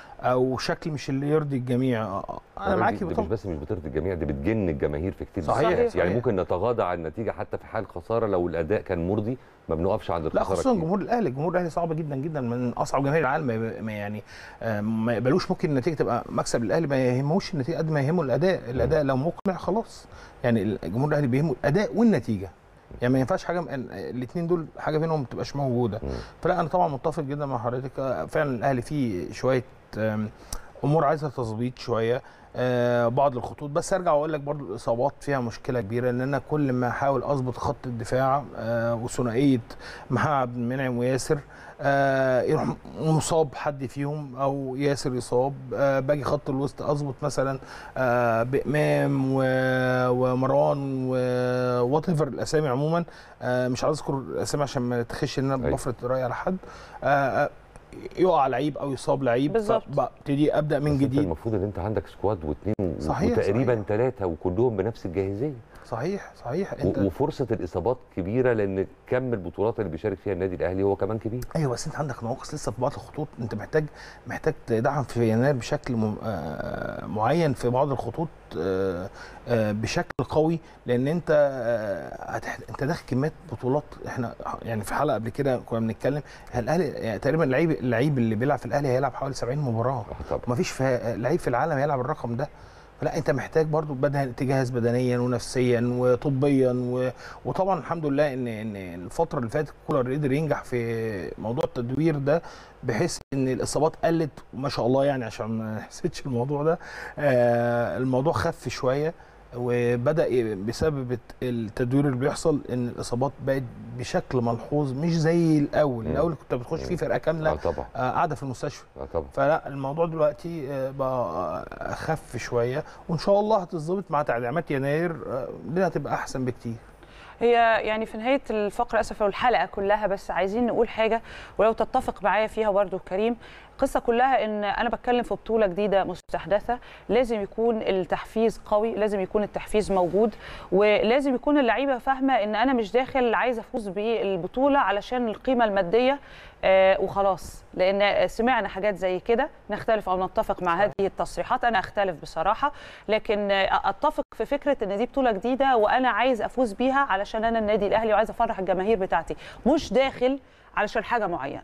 او شكل مش اللي يرضي الجميع آه، آه. انا دي- معاكي دي مش طبعا بس مش بترضي الجميع دي بتجن الجماهير في كتير من صحيح، الأحيان. صحيح. يعني ممكن نتغاضى عن النتيجه حتى في حال خساره لو الاداء كان مرضي ما بنقفش عند لا الخساره خصوصا كتير. جمهور الاهلي جمهور الاهلي صعب جدا جدا من اصعب جماهير العالم ما يب- ما يعني آه، ما يقبلوش ممكن النتيجه تبقى مكسب للاهلي ما يهموش النتيجه قد ما يهمه الاداء الاداء لو مقنع خلاص يعني الجمهور الاهلي بيهمه الاداء والنتيجه يعني ما ينفعش حاجه الاثنين دول حاجه بينهم ما تبقاش موجوده مم. فلا انا طبعا متفق جدا مع حضرتك آه، فعلا الاهلي فيه شويه آم، امور عايزه تظبيط شويه آه، بعض الخطوط بس ارجع واقول لك برضو الاصابات فيها مشكله كبيره ان انا كل ما احاول اظبط خط الدفاع آه، وثنائيه محمد عبد المنعم وياسر آه، يروح مصاب حد فيهم او ياسر يصاب آه، باجي خط الوسط اظبط مثلا آه، بامام و- ومروان وات ايفر الاسامي عموما آه، مش عايز اذكر الاسامي عشان ما تخش ان انا أيوة. بفرض رايي على حد آه، آه، يقع لعيب او يصاب لعيب بالظبط. فببتدي ابدا من بس انت جديد المفروض ان انت عندك سكواد واثنين و- صحيح، وتقريبا صحيح. ثلاثه وكلهم بنفس الجاهزيه صحيح صحيح و- انت وفرصه الاصابات كبيره لان كم البطولات اللي بيشارك فيها النادي الاهلي هو كمان كبير ايوه بس انت عندك نواقص لسه في بعض الخطوط انت محتاج محتاج تدعم في يناير بشكل م... آه، معين في بعض الخطوط آه، آه، بشكل قوي لان انت آه، هتح... انت داخل كميه بطولات احنا يعني في حلقه قبل كده كنا بنتكلم الاهلي يعني تقريبا اللعيب اللعيب اللي بيلعب في الاهلي هيلعب حوالي 70 مباراه آه طبعا مفيش في لعيب في العالم يلعب الرقم ده لا انت محتاج برضو بدن تجهز بدنيا ونفسيا وطبيا و... وطبعا الحمد لله ان ان الفتره اللي فاتت كولر قدر ينجح في موضوع التدوير ده بحيث ان الاصابات قلت ما شاء الله يعني عشان ما نحسدش الموضوع ده آه الموضوع خف شويه وبدا ي- بسبب الت- التدوير اللي بيحصل ان الاصابات بقت بشكل ملحوظ مش زي الاول مم. الاول كنت بتخش فيه فرقه اه كامله طبعا آه، قاعده في المستشفى اه طبعا فلا الموضوع دلوقتي آه، بقى اخف شويه وان شاء الله هتظبط مع تعليمات يناير آه، الدنيا هتبقى احسن بكتير هي يعني في نهايه الفقره اسف او الحلقه كلها بس عايزين نقول حاجه ولو تتفق معايا فيها برضو كريم القصه كلها ان انا بتكلم في بطوله جديده مستحدثه لازم يكون التحفيز قوي لازم يكون التحفيز موجود ولازم يكون اللعيبه فاهمه ان انا مش داخل عايزه افوز بالبطوله علشان القيمه الماديه آه وخلاص لان سمعنا حاجات زي كده نختلف او نتفق مع هذه التصريحات انا اختلف بصراحه لكن آه، اتفق في فكره ان دي بطوله جديده وانا عايز افوز بيها علشان انا النادي الاهلي وعايز افرح الجماهير بتاعتي مش داخل علشان حاجه معينه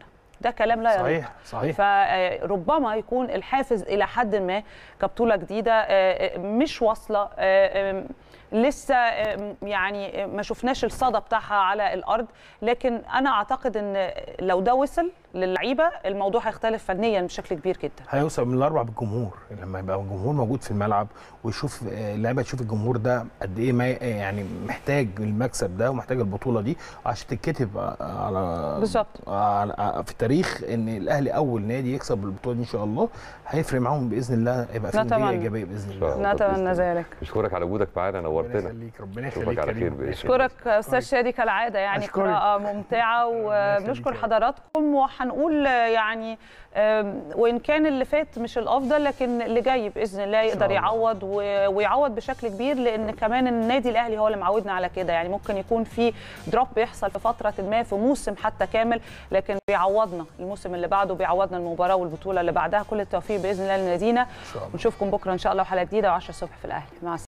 ده كلام لا يليق صحيح صحيح فربما يكون الحافز الى حد ما كبطوله جديده آه، آه، مش واصله آه، آم، لسه آم، يعني ما شفناش الصدى بتاعها على الارض لكن انا اعتقد ان لو ده وصل للعيبه الموضوع هيختلف فنيا بشكل كبير جدا هيوصل من الاربع بالجمهور لما يبقى الجمهور موجود في الملعب ويشوف آه، اللعيبه تشوف الجمهور ده قد ايه ما يعني محتاج المكسب ده ومحتاج البطوله دي عشان تتكتب على بالظبط. على في التاريخ ان الاهلي اول نادي يكسب البطوله دي ان شاء الله هيفرق معاهم باذن الله يبقى في نتيجه نتمنى. ايجابيه باذن إن شاء الله الله. نتمنى ذلك اشكرك على وجودك معانا ربنا نورتنا يخليك ربنا أشوفك يخليك على كريم. خير ربنا بإذن يخليك. اشكرك استاذ شادي كالعاده يعني أشكرك. قراءه ممتعه وبنشكر يخليك. حضراتكم وهنقول يعني آم، وان كان اللي فات مش الافضل لكن اللي جاي باذن الله يقدر الله. يعوض و- ويعوض بشكل كبير لان كمان النادي الاهلي هو اللي معودنا على كده يعني ممكن يكون في دروب بيحصل في فتره ما في موسم حتى كامل لكن بيعوضنا الموسم اللي بعده بيعوضنا المباراه والبطوله اللي بعدها كل التوفيق باذن الله لنادينا شاء الله. ونشوفكم بكره ان شاء الله وحلقه جديده و10 الصبح في الاهلي مع السلامه